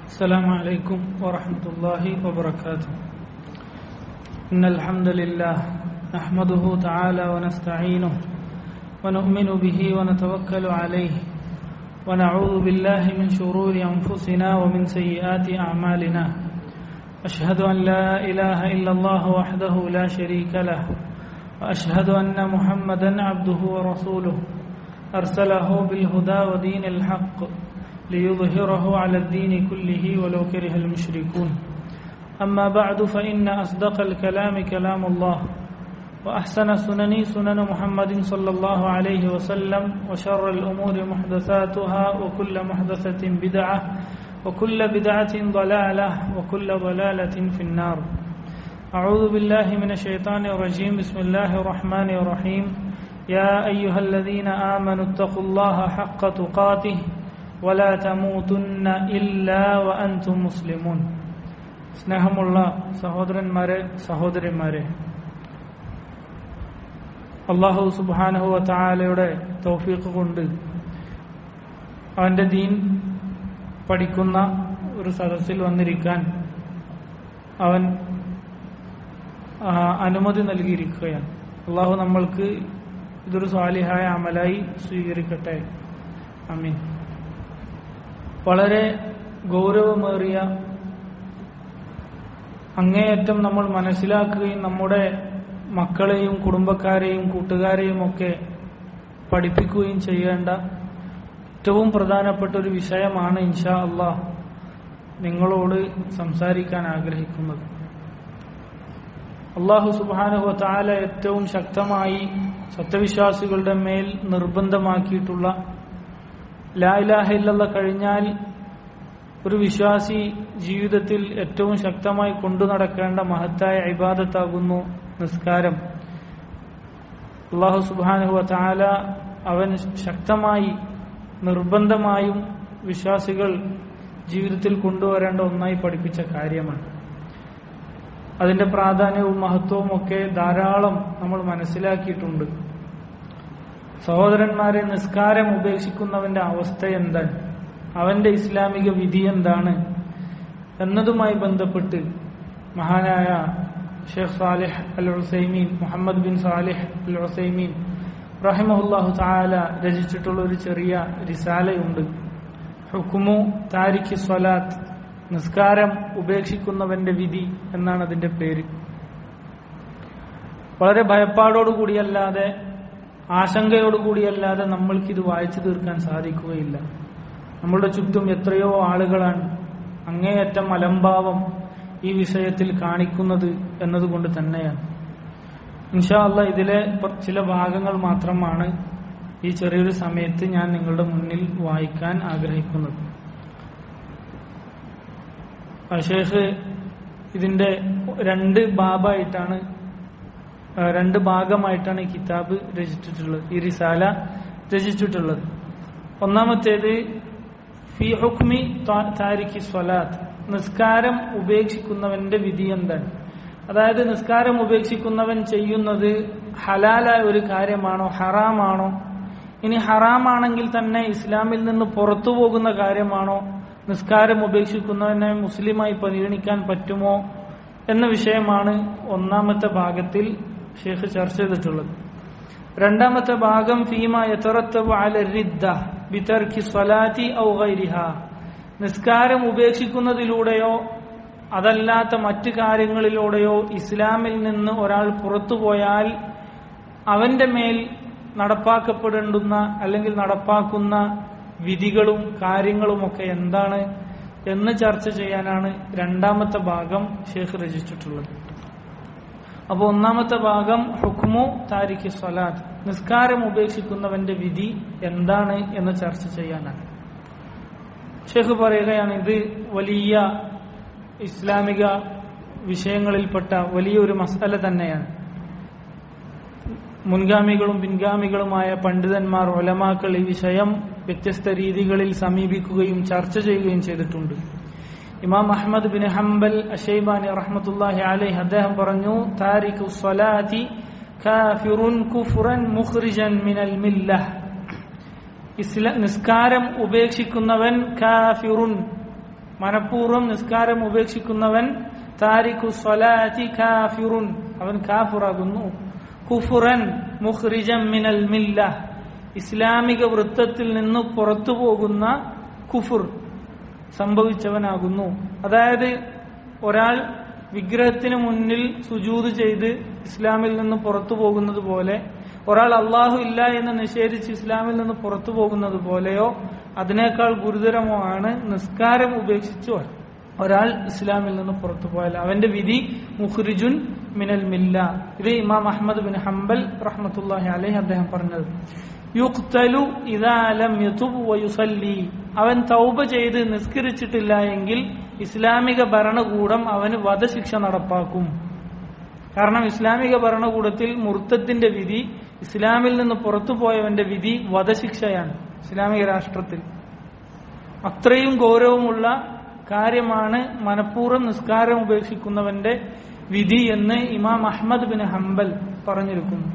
السلام عليكم ورحمة الله وبركاته إن الحمد لله نحمده تعالى ونستعينه ونؤمن به ونتوكل عليه ونعوذ بالله من شرور أنفسنا ومن سيئات أعمالنا أشهد أن لا إله إلا الله وحده لا شريك له وأشهد أن محمدا عبده ورسوله أرسله بالهدى ودين الحق ليظهره على الدين كله ولو كره المشركون أما بعد فإن أصدق الكلام كلام الله وأحسن السنن سنن محمد صلى الله عليه وسلم وشر الأمور محدثاتها وكل محدثة بدعة وكل بدعة ضلالة وكل ضلالة في النار أعوذ بالله من الشيطان الرجيم بسم الله الرحمن الرحيم يا أيها الذين آمنوا اتقوا الله حق تقاته ولا تموتن إلا وأنتم مسلمون സ്നേഹമുള്ള സഹോദരന്മാരെ സഹോദരിമാരെ അള്ളാഹു സുബാനഹു താലയുടെ തൗഫീഖ് കൊണ്ട് അവന്റെ ദീൻ പഠിക്കുന്ന ഒരു സദസ്സിൽ വന്നിരിക്കാൻ അവൻ ആ, അനുമതി നൽകിയിരിക്കുകയാണ് അള്ളാഹു നമ്മൾക്ക് ഇതൊരു സ്വാലിഹായ അമലായി സ്വീകരിക്കട്ടെ അമീൻ വളരെ ഗൗരവമേറിയ അങ്ങേയറ്റം നമ്മൾ മനസ്സിലാക്കുകയും നമ്മുടെ മക്കളെയും കുടുംബക്കാരെയും കൂട്ടുകാരെയും ഒക്കെ പഠിപ്പിക്കുകയും ചെയ്യേണ്ട ഏറ്റവും പ്രധാനപ്പെട്ട ഒരു വിഷയമാണ് ഇൻഷാ അള്ളാഹ് നിങ്ങളോട് സംസാരിക്കാൻ ആഗ്രഹിക്കുന്നത് അള്ളാഹു സുബാനുഹു താല ഏറ്റവും ശക്തമായി സത്യവിശ്വാസികളുടെ മേൽ നിർബന്ധമാക്കിയിട്ടുള്ള ലാ ഇലാഹ ഇല്ലല്ലാ കഴിഞ്ഞാൽ ഒരു വിശ്വാസി ജീവിതത്തിൽ ഏറ്റവും ശക്തമായി കൊണ്ടു നടക്കേണ്ട മഹത്തായ ഇബാദത്താകുന്നു നിസ്കാരം അള്ളാഹു സുബാനുഹു താല അവൻ ശക്തമായി നിർബന്ധമായും വിശ്വാസികൾ ജീവിതത്തിൽ കൊണ്ടുവരേണ്ട ഒന്നായി പഠിപ്പിച്ച കാര്യമാണ് അതിന്റെ പ്രാധാന്യവും മഹത്വവും ഒക്കെ ധാരാളം നമ്മൾ മനസ്സിലാക്കിയിട്ടുണ്ട് സഹോദരന്മാരെ നിസ്കാരം ഉപേക്ഷിക്കുന്നവന്റെ അവസ്ഥ എന്താണ് അവന്റെ ഇസ്ലാമിക വിധി എന്താണ് എന്നതുമായി ബന്ധപ്പെട്ട് മഹാനായ Sheikh Salih al Uthaymeen Muhammad bin Salih al Uthaymeen റഹിമഹുല്ലാഹു താല രചിച്ചിട്ടുള്ള ഒരു ചെറിയ റിസാലയുണ്ട് ഹുക്കുമു താരിഖി സ്വലാത്ത് നിസ്കാരം ഉപേക്ഷിക്കുന്നവന്റെ വിധി എന്നാണ് അതിന്റെ പേര് വളരെ ഭയപ്പാടോടുകൂടിയല്ലാതെ ആശങ്കയോടുകൂടിയല്ലാതെ നമ്മൾക്കിത് വായിച്ചു തീർക്കാൻ സാധിക്കുകയില്ല നമ്മളുടെ ചുറ്റും എത്രയോ ആളുകളാണ് അങ്ങേയറ്റം അലംഭാവം ഈ വിഷയത്തിൽ കാണിക്കുന്നത് എന്നതുകൊണ്ട് തന്നെയാണ് ഇൻഷാ അല്ല ഇതിലെ ചില ഭാഗങ്ങൾ മാത്രമാണ് ഈ ചെറിയൊരു സമയത്ത് ഞാൻ നിങ്ങളുടെ മുന്നിൽ വായിക്കാൻ ആഗ്രഹിക്കുന്നത് ഷേഖ് ഇതിന്റെ രണ്ട് ബാബായിട്ടാണ് ആ, രണ്ട് ഭാഗമായിട്ടാണ് ഈ കിതാബ് രചിച്ചിട്ടുള്ളത് ഈ റിസാല രചിച്ചിട്ടുള്ളത് ഒന്നാമത്തേത് ഫി ഹുക്മി താ- താരിഖി സ്വലാത്ത് നിസ്കാരം ഉപേക്ഷിക്കുന്നവന്റെ വിധി എന്താണ് അതായത് നിസ്കാരം ഉപേക്ഷിക്കുന്നവൻ ചെയ്യുന്നത് ഹലാലായ ഒരു കാര്യമാണോ ഹറാമാണോ ഇനി ഹറാമാണെങ്കിൽ തന്നെ ഇസ്ലാമിൽ നിന്ന് പുറത്തു പോകുന്ന കാര്യമാണോ നിസ്കാരം ഉപേക്ഷിക്കുന്നവനെ മുസ്ലിമായി പരിഗണിക്കാൻ പറ്റുമോ എന്ന വിഷയമാണ് ഒന്നാമത്തെ ഭാഗത്തിൽ ഷെയ്ഖ് ചർച്ച ചെയ്തിട്ടുള്ളത് രണ്ടാമത്തെ ഭാഗം ഫീമ യതറത്തബു അല റിദ്ദ ബിതർക്കി സ്വലാത്തി ഔ ഗൈരിഹ നിസ്കാരം ഉപേക്ഷിക്കുന്നതിലൂടെയോ അതല്ലാത്ത മറ്റു കാര്യങ്ങളിലൂടെയോ ഇസ്ലാമിൽ നിന്ന് ഒരാൾ പുറത്തുപോയാൽ അവന്റെ മേൽ നടപ്പാക്കപ്പെടേണ്ടുന്ന അല്ലെങ്കിൽ നടപ്പാക്കുന്ന വിധികളും കാര്യങ്ങളുമൊക്കെ എന്താണ് എന്ന് ചർച്ച ചെയ്യാനാണ് രണ്ടാമത്തെ ഭാഗം ഷെയ്ഖ് രചിച്ചിട്ടുള്ളത് അപ്പോൾ ഒന്നാമത്തെ ഭാഗം ഹുക്മു താരിഖ് സ്വലാത്ത് നിസ്കാരം ഉപേക്ഷിക്കുന്നവന്റെ വിധി എന്താണ് എന്ന് ചർച്ച ചെയ്യാനാണ് ഷെയ്ഖ് പറയുകയാണ് ഇത് വലിയ ഇസ്ലാമിക വിഷയങ്ങളിൽപ്പെട്ട വലിയൊരു മസാല തന്നെയാണ് മുൻഗാമികളും പിൻഗാമികളുമായ പണ്ഡിതന്മാർ ഒലമാക്കൾ ഈ വിഷയം വ്യത്യസ്ത രീതികളിൽ സമീപിക്കുകയും ചർച്ച ചെയ്യുകയും ചെയ്തിട്ടുണ്ട് ഇമാം അഹമ്മദ് ബിൻ ഹംബൽ അഷൈബാനി റഹ്മത്തുല്ലാഹി അലൈഹി അദ്ദേഹം പറഞ്ഞു താരിഖു സ്വലാത്തി കാഫിറുൻ കുഫ്റൻ മുഖ്രിജൻ മിനൽ മില്ലഹ് ഇസ്ല നിസ്കാരം ഉപേക്ഷിക്കുന്നവൻ കാഫിറുൻ മനഃപൂർവ്വം നിസ്കാരം ഉപേക്ഷിക്കുന്നവൻ താരിഖു സ്വലാത്തി കാഫിറുൻ അവൻ കാഫിറാകുന്നു കുഫുറൻ മുഖ്രിജം മിനൽ മില്ല ഇസ്ലാമിക വൃത്തത്തിൽ നിന്ന് പുറത്തു പോകുന്ന കുഫുർ സംഭവിച്ചവനാകുന്നു അതായത് ഒരാൾ വിഗ്രഹത്തിന് മുന്നിൽ സുജൂത് ചെയ്ത് ഇസ്ലാമിൽ നിന്ന് പുറത്തു പോകുന്നത് പോലെ ഒരാൾ അള്ളാഹു ഇല്ല എന്ന് നിഷേധിച്ച് ഇസ്ലാമിൽ നിന്ന് പുറത്തു പോകുന്നത് പോലെയോ അതിനേക്കാൾ ഗുരുതരമോ ആണ് നിസ്കാരം ഉപേക്ഷിച്ചു ഒരാൾ ഇസ്ലാമിൽ നിന്ന് പുറത്തു പോയാൽ അവന്റെ വിധി മുഖ്രിജുൻ മിനൽ മില്ല ഇത് ഇമാം അഹമ്മദ് ബിൻ ഹംബൽ റഹ്മത്തുല്ലാഹി അലൈഹി അദ്ദേഹം പറഞ്ഞത് യുക്തലു ഇദാലം യതുബ് വയുസല്ലി അവൻ തൗബ ചെയ്ത് നിസ്കരിച്ചിട്ടില്ല എങ്കിൽ ഇസ്ലാമിക ഭരണകൂടം അവന് വധശിക്ഷ നടപ്പാക്കും കാരണം ഇസ്ലാമിക ഭരണകൂടത്തിൽ മുർത്തത്തിന്റെ വിധി ഇസ്ലാമിൽ നിന്ന് പുറത്തു പോയവന്റെ വിധി വധശിക്ഷയാണ് ഇസ്ലാമിക രാഷ്ട്രത്തിൽ അത്രയും ഗൗരവമുള്ള കാര്യമാണ് മനഃപൂർവ്വം നിസ്കാരം ഉപേക്ഷിക്കുന്നവന്റെ വിധി എന്ന് ഇമാം അഹമ്മദ് ബിൻ ഹംബൽ പറഞ്ഞിരിക്കുന്നു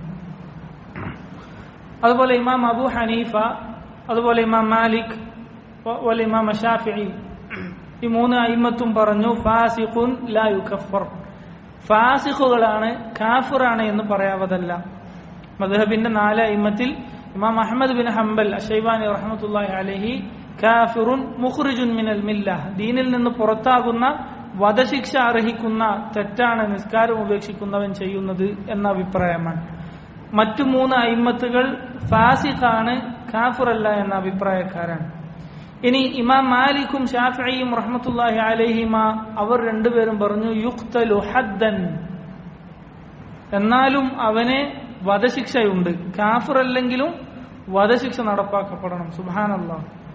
അതുപോലെ ഇമാം അബു ഹനീഫ അതുപോലെ ഇമാം മാലിക് അതുപോലെ ഇമാം ഷാഫിഇ ഈ മൂന്ന് അയിമത്തും പറഞ്ഞു ഫാസിഖുൻ ലാ യുക്കഫർ ഫാസിഖുകളാണ് കാഫിറാണ് എന്ന് പറയാവതല്ല മദ്ഹബിന്റെ നാല് അയിമത്തിൽ ഇമാം അഹമ്മദ് ബിൻ ഹംബൽ അഷൈബാനി റഹ്മത്തുള്ളാഹി അലൈഹി കാഫിറുൻ മുഖ്റിജുൻ മിനൽ മില്ല ദീനിൽ നിന്ന് പുറത്താകുന്ന വധശിക്ഷ അർഹിക്കുന്ന തെറ്റാണ് നിസ്കാരം ഉപേക്ഷിക്കുന്നവൻ ചെയ്യുന്നത് എന്ന അഭിപ്രായമാണ് മറ്റു മൂന്ന് അയിമത്തുകൾ ഫാസിഖാണ് കാഫിറല്ല എന്ന അഭിപ്രായക്കാരാണ് ഇനി ഇമാം മാലിക്കും ഷാഫിയും റഹ്മത്തുല്ലാഹി അലഹിമ അവർ രണ്ടുപേരും പറഞ്ഞു യുക്തലു ഹദ്ദൻ എന്നാലും അവന് വധശിക്ഷയുണ്ട് കാഫിറല്ലെങ്കിലും വധശിക്ഷ നടപ്പാക്കപ്പെടണം സുബാനല്ല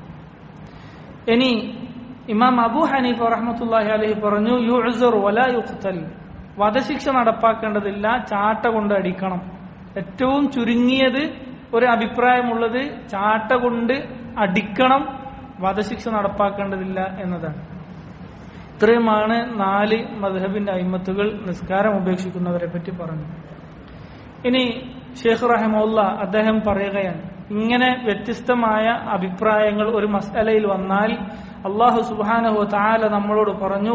ഇനി ഇമാം അബു ഹനീഫ് റഹ്മത്തുല്ലാഹി അലഹി പറഞ്ഞു യുഅ്സർ വല യുക്തൽ വധശിക്ഷ നടപ്പാക്കേണ്ടതില്ല ചാട്ട കൊണ്ട് അടിക്കണം ഏറ്റവും ചുരുങ്ങിയത് ഒരു അഭിപ്രായമുള്ളത് ചാട്ട കൊണ്ട് അടിക്കണം വധശിക്ഷ നടപ്പാക്കേണ്ടതില്ല എന്നതാണ് ഇത്രയുമാണ് നാല് മദ്ഹബിന്റെ അയിമത്തുകൾ നിസ്കാരം ഉപേക്ഷിക്കുന്നവരെ പറ്റി പറഞ്ഞു ഇനി ഷെയ്ഖ് റഹമുല്ല അദ്ദേഹം പറയുകയാണ് ഇങ്ങനെ വ്യത്യസ്തമായ അഭിപ്രായങ്ങൾ ഒരു മസലയിൽ വന്നാൽ അള്ളാഹു സുബാനഹു താല നമ്മളോട് പറഞ്ഞു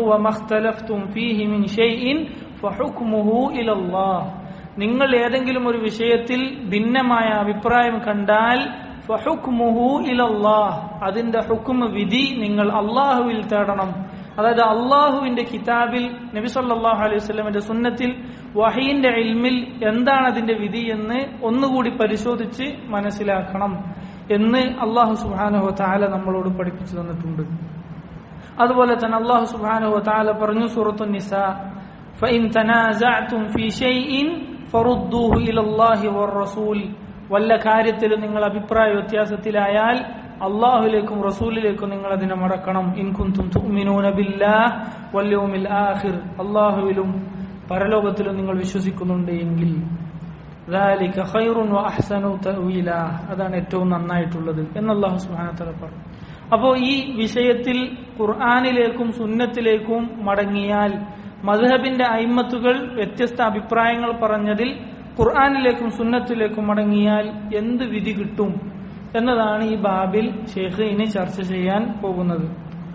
നിങ്ങൾ ഏതെങ്കിലും ഒരു വിഷയത്തിൽ ഭിന്നമായ അഭിപ്രായം കണ്ടാൽ ഫഹുക്മുഹു ഇലല്ലാഹ് അതിന്റെ ഹുക്കുമ് വിധി നിങ്ങൾ അള്ളാഹുവിൽ തേടണം അതായത് അള്ളാഹുവിന്റെ കിതാബിൽ നബി സല്ലാഹു അലൈഹി വസ്ലമിന്റെ സുന്നത്തിൽ വഹീന്റെ ഇൽമിൽ എന്താണ് അതിന്റെ വിധി എന്ന് ഒന്നുകൂടി പരിശോധിച്ച് മനസ്സിലാക്കണം എന്ന് അള്ളാഹു സുബാനുഹു താല നമ്മളോട് പഠിപ്പിച്ചു തന്നിട്ടുണ്ട് അതുപോലെ തന്നെ അള്ളാഹു സുബാനുഹു താല പറഞ്ഞു സൂറത്തു നിസ فإن تنازعتم في شيء فردوه إلى الله والرسول വല്ല കാര്യത്തിലും നിങ്ങൾ അഭിപ്രായ വ്യത്യാസത്തിലായാൽ അള്ളാഹുലേക്കും റസൂലിലേക്കും നിങ്ങൾ അതിനെ മടക്കണം ഇൻകുന്തും തുഅ്മിനൂന ബില്ലാഹ് വൽ യൗമിൽ ആഖിർ അള്ളാഹുവിലും പരലോകത്തിലും നിങ്ങൾ വിശ്വസിക്കുന്നുണ്ട് എങ്കിൽ ذلك خير واحسن تأويلا അതാണ് ഏറ്റവും നന്നായിട്ടുള്ളത് എന്ന് അല്ലാഹു സുബ്ഹാനഹു വ തആല പറഞ്ഞു അപ്പോൾ ഈ വിഷയത്തിൽ ഖുർആനിലേക്കും സുന്നത്തിലേക്കും മടങ്ങിയാൽ മദ്ഹബിന്റെ അയിമത്തുകൾ വ്യത്യസ്ത അഭിപ്രായങ്ങൾ പറഞ്ഞതിൽ ഖുർആാനിലേക്കും സുന്നത്തിലേക്കും മടങ്ങിയാൽ എന്ത് വിധി കിട്ടും എന്നതാണ് ഈ ബാബിൽ ഷെയ്ഖ് ഇനി ചർച്ച ചെയ്യാൻ പോകുന്നത്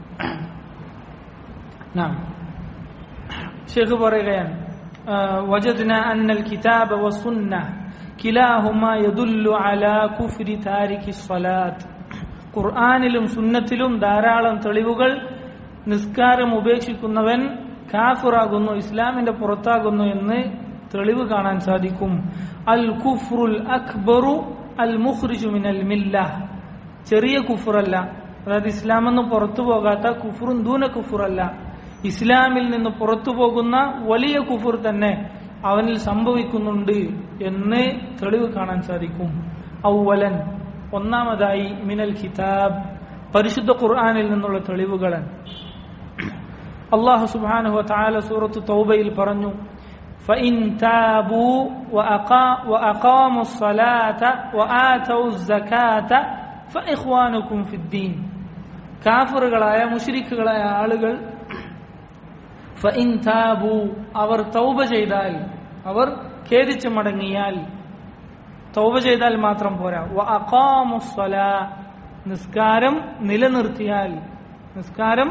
ഷെയ്ഖ് പറയുകയാണ് വജദ്ന അന്നൽ കിതാബ വസുന്ന കിലാഹുമാ യദുല്ലു അലാ കുഫ്രി താരിഖി സ്വലാത്ത് ഖുർആാനിലും സുന്നത്തിലും ധാരാളം തെളിവുകൾ നിസ്കാരം ഉപേക്ഷിക്കുന്നവൻ കാഫിറാകുന്നു ഇസ്ലാമിന്റെ പുറത്താകുന്നു എന്ന് തെളിവ് കാണാൻ സാധിക്കും അൽ കുഫ്റുൽ അക്ബറു അൽ മുഖ്റിജു മിനൽ മില്ല ചെറിയ കുഫറല്ല അതായത് ഇസ്ലാം നിന്ന് പുറത്തു പോകാത്ത കുഫറും ദൂന കുഫറല്ല ഇസ്ലാമിൽ നിന്ന് പുറത്തു പോകുന്ന വലിയ കുഫർ തന്നെ അവനിൽ സംഭവിക്കുന്നുണ്ട് എന്ന് തെളിവ് കാണാൻ സാധിക്കും ഔവലൻ ഒന്നാമതായി മിനൽ കിതാബ് പരിശുദ്ധ ഖുർആാനിൽ നിന്നുള്ള തെളിവുകളാണ് അള്ളാഹു സുബാനുഹു താല സൂറത്ത് തൗബയിൽ പറഞ്ഞു فإن تابوا وأقاموا الصلاة وآتوا الزكاة فإخوانكم في الدين കാഫറുകളായ മുഷരിക്കുകളായ ആളുകൾ ഫഇൻ താബു അവർ തൗബ ചെയ്താൽ അവർ ഖേദിച്ചു മടങ്ങിയാൽ തൗബ ചെയ്താൽ മാത്രം പോരാ വ അഖാമുസ്സലാ നിസ്കാരം നിലനിർത്തിയാൽ നിസ്കാരം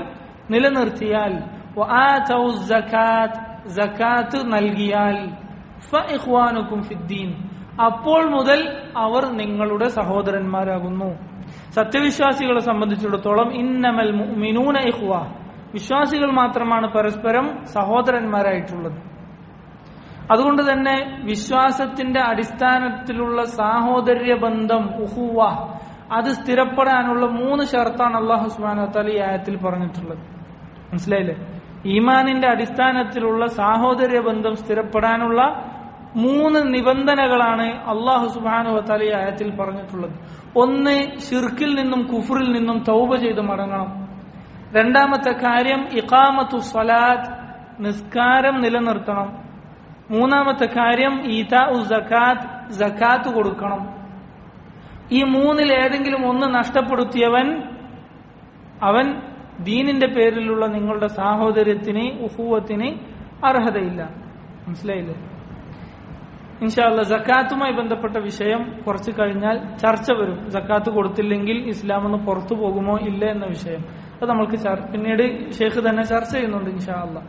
നിലനിർത്തിയാൽ വആതൗ സകാത്ത് സകാത്ത് നൽകിയാൽ ഫഇഖ്വാനുക്കും ഫിദ്ദീൻ അപ്പോൾ മുതൽ അവർ നിങ്ങളുടെ സഹോദരന്മാരാകുന്നു സത്യവിശ്വാസികളെ സംബന്ധിച്ചിടത്തോളം ഇന്നമൽ മുഅ്മിനൂന ഇഖ്വ വിശ്വാസികൾ മാത്രമാണ് പരസ്പരം സഹോദരന്മാരായിട്ടുള്ളത് അതുകൊണ്ട് തന്നെ വിശ്വാസത്തിന്റെ അടിസ്ഥാനത്തിലുള്ള സാഹോദര്യ ബന്ധം ഉഹുവ അത് സ്ഥിരപ്പെടാനുള്ള മൂന്ന് ഷർത്താണ് അള്ളാഹു സുബാന തല ഈ ആയത്തിൽ പറഞ്ഞിട്ടുള്ളത് മനസ്സിലായില്ലേ ഈമാനിന്റെ അടിസ്ഥാനത്തിലുള്ള സാഹോദര്യ ബന്ധം സ്ഥിരപ്പെടാനുള്ള മൂന്ന് നിബന്ധനകളാണ് അള്ളാഹു സുബാനു വത്താല ഈ ആയത്തിൽ പറഞ്ഞിട്ടുള്ളത് ഒന്ന് ഷിർക്കിൽ നിന്നും കുഫറിൽ നിന്നും തൗബ ചെയ്ത് മടങ്ങണം രണ്ടാമത്തെ കാര്യം ഇഖാമത്തു സ്വലാത്ത് നിസ്കാരം നിലനിർത്തണം മൂന്നാമത്തെ കാര്യം ഈതാ ഉ സക്കാത്ത് സക്കാത്ത് കൊടുക്കണം ഈ മൂന്നിൽ ഏതെങ്കിലും ഒന്ന് നഷ്ടപ്പെടുത്തിയവൻ അവൻ ദീനിന്റെ പേരിലുള്ള നിങ്ങളുടെ സാഹോദര്യത്തിന് ഉഹൂവത്തിന് അർഹതയില്ല മനസ്സിലായില്ലേ ഇൻഷാല്ല ജക്കാത്തുമായി ബന്ധപ്പെട്ട വിഷയം കുറച്ച് കഴിഞ്ഞാൽ ചർച്ച വരും ജക്കാത്ത് കൊടുത്തില്ലെങ്കിൽ ഇസ്ലാം ഒന്ന് പുറത്തു പോകുമോ ഇല്ല എന്ന വിഷയം അത് നമ്മൾക്ക് ചർ- പിന്നീട് ഷെയ്ഖ് തന്നെ ചർച്ച ചെയ്യുന്നുണ്ട് ഇൻഷാ അല്ല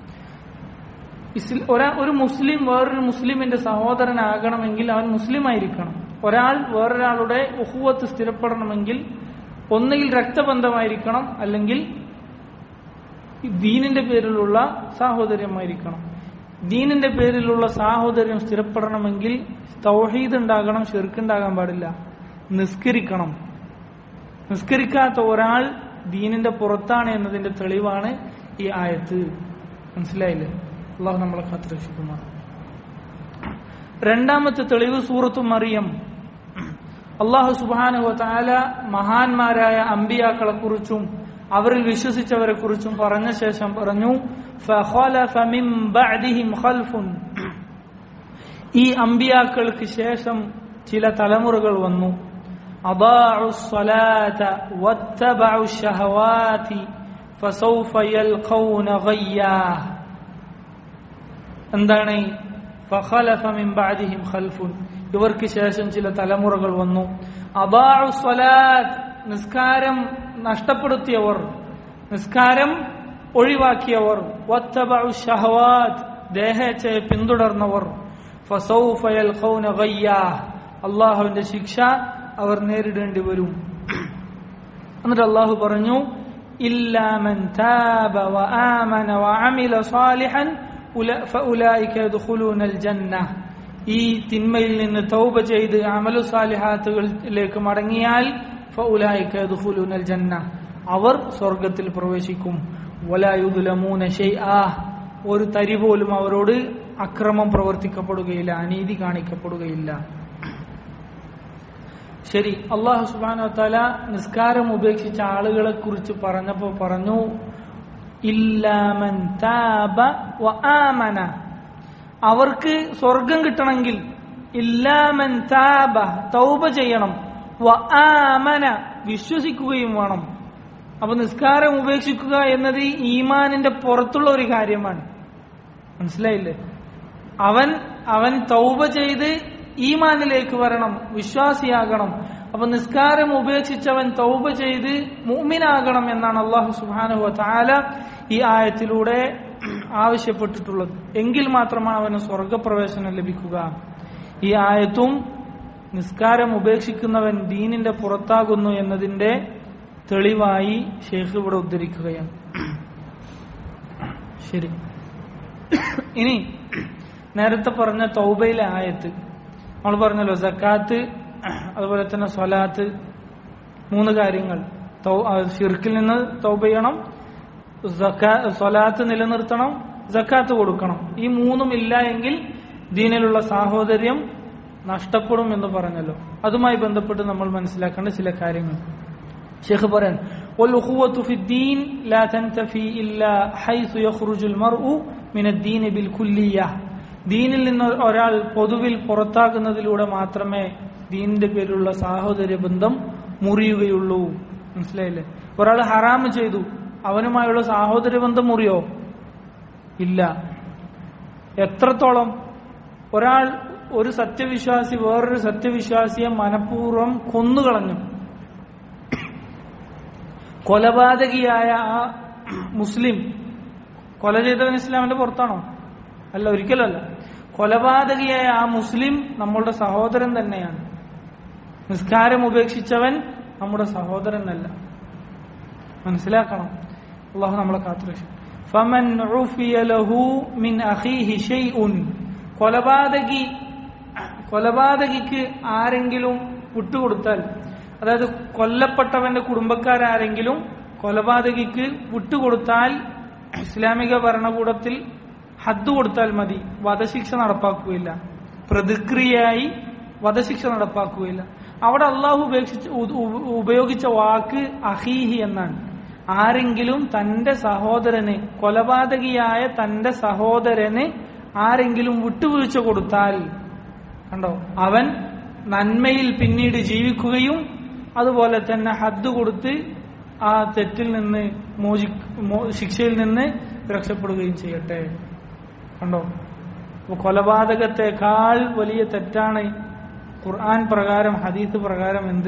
ഇസ്ല- ഒരാ ഒരു മുസ്ലിം വേറൊരു മുസ്ലിമിന്റെ സഹോദരനാകണമെങ്കിൽ അവൻ മുസ്ലിം ആയിരിക്കണം ഒരാൾ വേറൊരാളുടെ ഉഹുവത്ത് സ്ഥിരപ്പെടണമെങ്കിൽ ഒന്നുകിൽ രക്തബന്ധമായിരിക്കണം അല്ലെങ്കിൽ ദീനിന്റെ പേരിലുള്ള സാഹോദര്യമായിരിക്കണം ദീനിന്റെ പേരിലുള്ള സാഹോദര്യം സ്ഥിരപ്പെടണമെങ്കിൽ തൗഹീദ് ഉണ്ടാകണം ഷിർക്കുണ്ടാകാൻ പാടില്ല നിസ്കരിക്കണം നിസ്കരിക്കാത്ത ഒരാൾ ദീനിന്റെ പുറത്താണ് എന്നതിന്റെ തെളിവാണ് ഈ ആയത്ത് മനസ്സിലായില്ലേ അള്ളാഹു നമ്മളെ കാത്തുരക്ഷിക്കുമാർ രണ്ടാമത്തെ തെളിവ് സൂറത്തു മറിയം അള്ളാഹു സുബാനുഹ താല മഹാന്മാരായ അമ്പിയാക്കളെ കുറിച്ചും അവരിൽ വിശ്വസിച്ചവരെ കുറിച്ചും പറഞ്ഞ ശേഷം പറഞ്ഞു فَخَلَفَ مِن بَعْدِهِمْ خَلْفٌ ഈ അമ്പിയാക്കൾക്ക് ശേഷം ചില തലമുറകൾ വന്നു أضاعوا الصلاة واتبعوا الشهوات فسوف يلقون غيا എന്താണ് فخلف من بعدهم خلف ഇവർക്ക് ശേഷം ചില തലമുറകൾ വന്നു അബാഉ സ്വലാത്ത് നിസ്കാരം നഷ്ടപ്പെടുത്തിയവർ നിസ്കാരം ഒഴിവാക്കിയവർ വത്തബഉ ഷഹവാത്ത് ദേഹേച്ഛയെ പിന്തുടർന്നവർ ഫസൗഫ യൽഖൗന ഗയ്യാ അള്ളാഹുവിന്റെ ശിക്ഷ അവർ നേരിടേണ്ടി വരും എന്നിട്ട് അള്ളാഹു പറഞ്ഞു ഇല്ലാമൻ താബ വആമന വഅമില സാലിഹൻ ഉല- ഫഉലൈക യദ്ഖുലൂനൽ ജന്ന ഈ തിന്മയിൽ നിന്ന് തൗബ ചെയ്ത് അമലു സാലിഹാത്തുകളിലേക്ക് മടങ്ങിയാൽ ഫഉലൈക യദ്ഖുലൂനൽ ജന്ന അവർ സ്വർഗത്തിൽ പ്രവേശിക്കും വലാ യുദ്ലമൂന ഷൈആ ഒരു തരി പോലും അവരോട് അക്രമം പ്രവർത്തിക്കപ്പെടുകയില്ല അനീതി കാണിക്കപ്പെടുകയില്ല ശരി അള്ളാഹു സുബാന തല നിസ്കാരം ഉപേക്ഷിച്ച ആളുകളെ കുറിച്ച് പറഞ്ഞപ്പോ പറഞ്ഞു ഇല്ലാമൻ താബ വ ആമന അവർക്ക് സ്വർഗം കിട്ടണമെങ്കിൽ ഇല്ലാമൻ താബ തൗബ ചെയ്യണം വ ആമന വിശ്വസിക്കുകയും വേണം അപ്പൊ നിസ്കാരം ഉപേക്ഷിക്കുക എന്നത് ഈ ഈമാനിന്റെ പുറത്തുള്ള ഒരു കാര്യമാണ് മനസ്സിലായില്ലേ അവൻ അവൻ തൗബ ചെയ്ത് ഈമാനിലേക്ക് വരണം വിശ്വാസിയാകണം അപ്പൊ നിസ്കാരം ഉപേക്ഷിച്ചവൻ തൗബ ചെയ്ത് മുഅ്മിനാകണം എന്നാണ് അള്ളാഹു സുബാനുഹ താല ഈ ആയത്തിലൂടെ ആവശ്യപ്പെട്ടിട്ടുള്ളത് എങ്കിൽ മാത്രമാണ് അവന് സ്വർഗപ്രവേശനം ലഭിക്കുക ഈ ആയത്തും നിസ്കാരം ഉപേക്ഷിക്കുന്നവൻ ദീനിന്റെ പുറത്താകുന്നു എന്നതിന്റെ തെളിവായി ഷെയ്ഖ് ഇവിടെ ഉദ്ധരിക്കുകയാണ് ശരി ഇനി നേരത്തെ പറഞ്ഞ തൗബയിലെ ആയത്ത് നമ്മൾ പറഞ്ഞല്ലോ സക്കാത്ത് അതുപോലെ തന്നെ സ്വലാത്ത് മൂന്ന് കാര്യങ്ങൾ തൗ- ആ, ഷിർക്കിൽ നിന്ന് തൗബ ചെയ്യണം സക്കാ- സ്വലാത്ത് നിലനിർത്തണം സക്കാത്ത് കൊടുക്കണം ഈ മൂന്നും ഇല്ല എങ്കിൽ ദീനിലുള്ള സാഹോദര്യം നഷ്ടപ്പെടും എന്ന് പറഞ്ഞല്ലോ അതുമായി ബന്ധപ്പെട്ട് നമ്മൾ മനസ്സിലാക്കേണ്ട ചില കാര്യങ്ങൾ ഷെയ്ഖ് പറയാൻ والأخوة في الدين لا تنتفي إلا حيث يخرج المرء من الدين بالكلية ദീനിൽ നിന്ന് ഒരാൾ പൊതുവിൽ പുറത്താകുന്നതിലൂടെ മാത്രമേ ദീനിന്റെ പേരിലുള്ള സാഹോദര്യ ബന്ധം മുറിയുകയുള്ളൂ മനസ്സിലായില്ലേ ഒരാൾ ഹറാമ് ചെയ്തു അവനുമായുള്ള സാഹോദര്യ ബന്ധം മുറിയോ ഇല്ല എത്രത്തോളം ഒരാൾ ഒരു സത്യവിശ്വാസി വേറൊരു സത്യവിശ്വാസിയെ മനഃപൂർവ്വം കൊന്നുകളഞ്ഞു കൊലപാതകിയായ ആ മുസ്ലിം കൊല ചെയ്തവൻ ഇസ്ലാമിന്റെ പുറത്താണോ അല്ല ഒരിക്കലല്ല കൊലപാതകിയായ ആ മുസ്ലിം നമ്മളുടെ സഹോദരൻ തന്നെയാണ് നിസ്കാരം ഉപേക്ഷിച്ചവൻ നമ്മുടെ സഹോദരനല്ല മനസ്സിലാക്കണം അള്ളാഹു നമ്മളെ കാത്തുരക്ഷിക്കും ഫമൻ ഉഫിയ ലഹു മിൻ അഖീഹി ഷൈഉൻ കൊലപാതകി കൊലപാതകിക്ക് ആരെങ്കിലും വിട്ടുകൊടുത്താൽ അതായത് കൊല്ലപ്പെട്ടവന്റെ കുടുംബക്കാരാരെങ്കിലും കൊലപാതകിക്ക് വിട്ടുകൊടുത്താൽ ഇസ്ലാമിക ഭരണകൂടത്തിൽ ഹദ്ദ് കൊടുത്താൽ മതി വധശിക്ഷ നടപ്പാക്കുകയില്ല പ്രതിക്രിയയായി വധശിക്ഷ നടപ്പാക്കുകയില്ല അവിടെ അള്ളാഹു ഉപേക്ഷിച്ച് ഉ- ഉ- ഉപയോഗിച്ച വാക്ക് അഹീഹി എന്നാണ് ആരെങ്കിലും തന്റെ സഹോദരന് കൊലപാതകിയായ തന്റെ സഹോദരന് ആരെങ്കിലും വിട്ടുവീഴ്ച കൊടുത്താൽ കണ്ടോ അവൻ നന്മയിൽ പിന്നീട് ജീവിക്കുകയും അതുപോലെ തന്നെ ഹദ്ദ് കൊടുത്ത് ആ തെറ്റിൽ നിന്ന് മോചി മോ- ശിക്ഷയിൽ നിന്ന് രക്ഷപ്പെടുകയും ചെയ്യട്ടെ കണ്ടോ അപ്പൊ കൊലപാതകത്തെക്കാൾ വലിയ തെറ്റാണ് ഖുർആൻ പ്രകാരം ഹദീസ് പ്രകാരം എന്ത്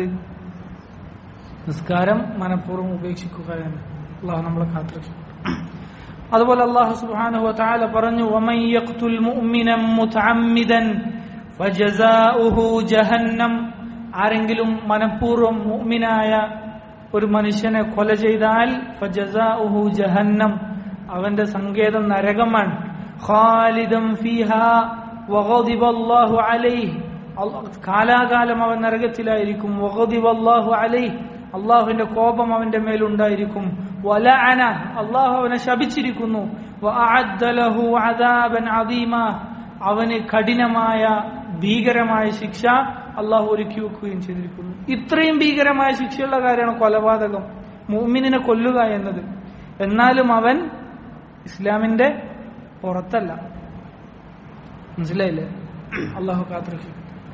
നിസ്കാരം മനഃപൂർവ്വം ഉപേക്ഷിക്കുക എന്ന് അള്ളാഹു നമ്മളെ കാത്തിരക്ഷിക്കും അതുപോലെ അള്ളാഹു സുബ്ഹാനഹു വതആല പറഞ്ഞു വമൻ യഖ്തുൽ മുഅ്മിനൻ മുതഅമ്മിദൻ ഫജസാഉഹു ജഹന്നം ആരെങ്കിലും മനഃപൂർവ്വം മുഅ്മിനായ ഒരു മനുഷ്യനെ കൊല ചെയ്താൽ ഫജസാഉഹു ജഹന്നം അവന്റെ സങ്കേതം നരകമാണ് ഖാലിദൻ ഫീഹാ വഗദിബ അല്ലാഹു അലൈഹി അള്ളാഹ് കാലാകാലം അവൻ നരകത്തിലായിരിക്കും വഗദിബ അല്ലാഹു അലൈഹി അള്ളാഹുവിന്റെ കോപം അവന്റെ മേലുണ്ടായിരിക്കും വലഅന അള്ളാഹു അവനെ ശപിച്ചിരിക്കുന്നു വഅഅദ്ദ ലഹു അദാബൻ അദീമ അവന് കഠിനമായ ഭീകരമായ ശിക്ഷ അള്ളാഹു ഒരുക്കി വെക്കുകയും ചെയ്തിരിക്കുന്നു ഇത്രയും ഭീകരമായ ശിക്ഷയുള്ള കാര്യമാണ് കൊലപാതകം മുഅ്മിനിനെ കൊല്ലുക എന്നത് എന്നാലും അവൻ ഇസ്ലാമിന്റെ പുറത്തല്ല മനസ്സിലായില്ലേ അള്ളാഹു കാത്തിരിക്കും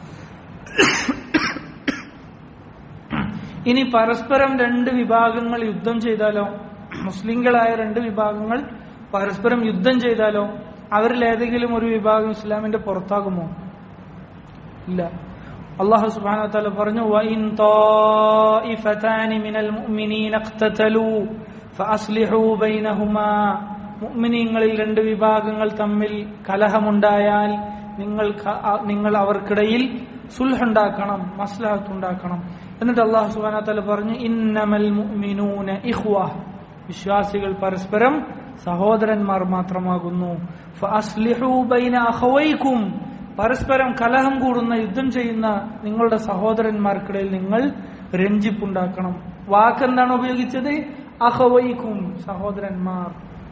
ഇനി പരസ്പരം രണ്ട് വിഭാഗങ്ങൾ യുദ്ധം ചെയ്താലോ മുസ്ലിങ്ങളായ രണ്ട് വിഭാഗങ്ങൾ പരസ്പരം യുദ്ധം ചെയ്താലോ അവരിൽ ഏതെങ്കിലും ഒരു വിഭാഗം ഇസ്ലാമിന്റെ പുറത്താകുമോ ഇല്ല അള്ളാഹു സുബ്ഹാനഹു വതആല പറഞ്ഞു വഇൻ ത്വാഇഫതാനി മിനൽ മുഅ്മിനീന ഇഖ്തതലൂ ഫഅസ്ലിഹൂ ബൈനഹുമാ മുഅ്മിനീങ്ങളിൽ രണ്ട് വിഭാഗങ്ങൾ തമ്മിൽ കലഹമുണ്ടായാൽ നിങ്ങൾ ക- അ- നിങ്ങൾ അവർക്കിടയിൽ സുൽഹുണ്ടാക്കണം മസ്ലഹത്ത് ഉണ്ടാക്കണം എന്നിട്ട് അള്ളാഹു സുബ്ഹാനഹു വതആല പറഞ്ഞു ഇന്നമൽ മുഅ്മിനൂന ഇഖ്വ വിശ്വാസികൾ പരസ്പരം സഹോദരന്മാർ മാത്രമാകുന്നു ഫഅസ്ലിഹൂ ബൈന അഖവൈക്കും പരസ്പരം കലഹം കൂടുന്ന യുദ്ധം ചെയ്യുന്ന നിങ്ങളുടെ സഹോദരന്മാർക്കിടയിൽ നിങ്ങൾ രഞ്ജിപ്പുണ്ടാക്കണം വാക്കെന്താണ് ഉപയോഗിച്ചത് അഹവൈക്കും സഹോദരന്മാർ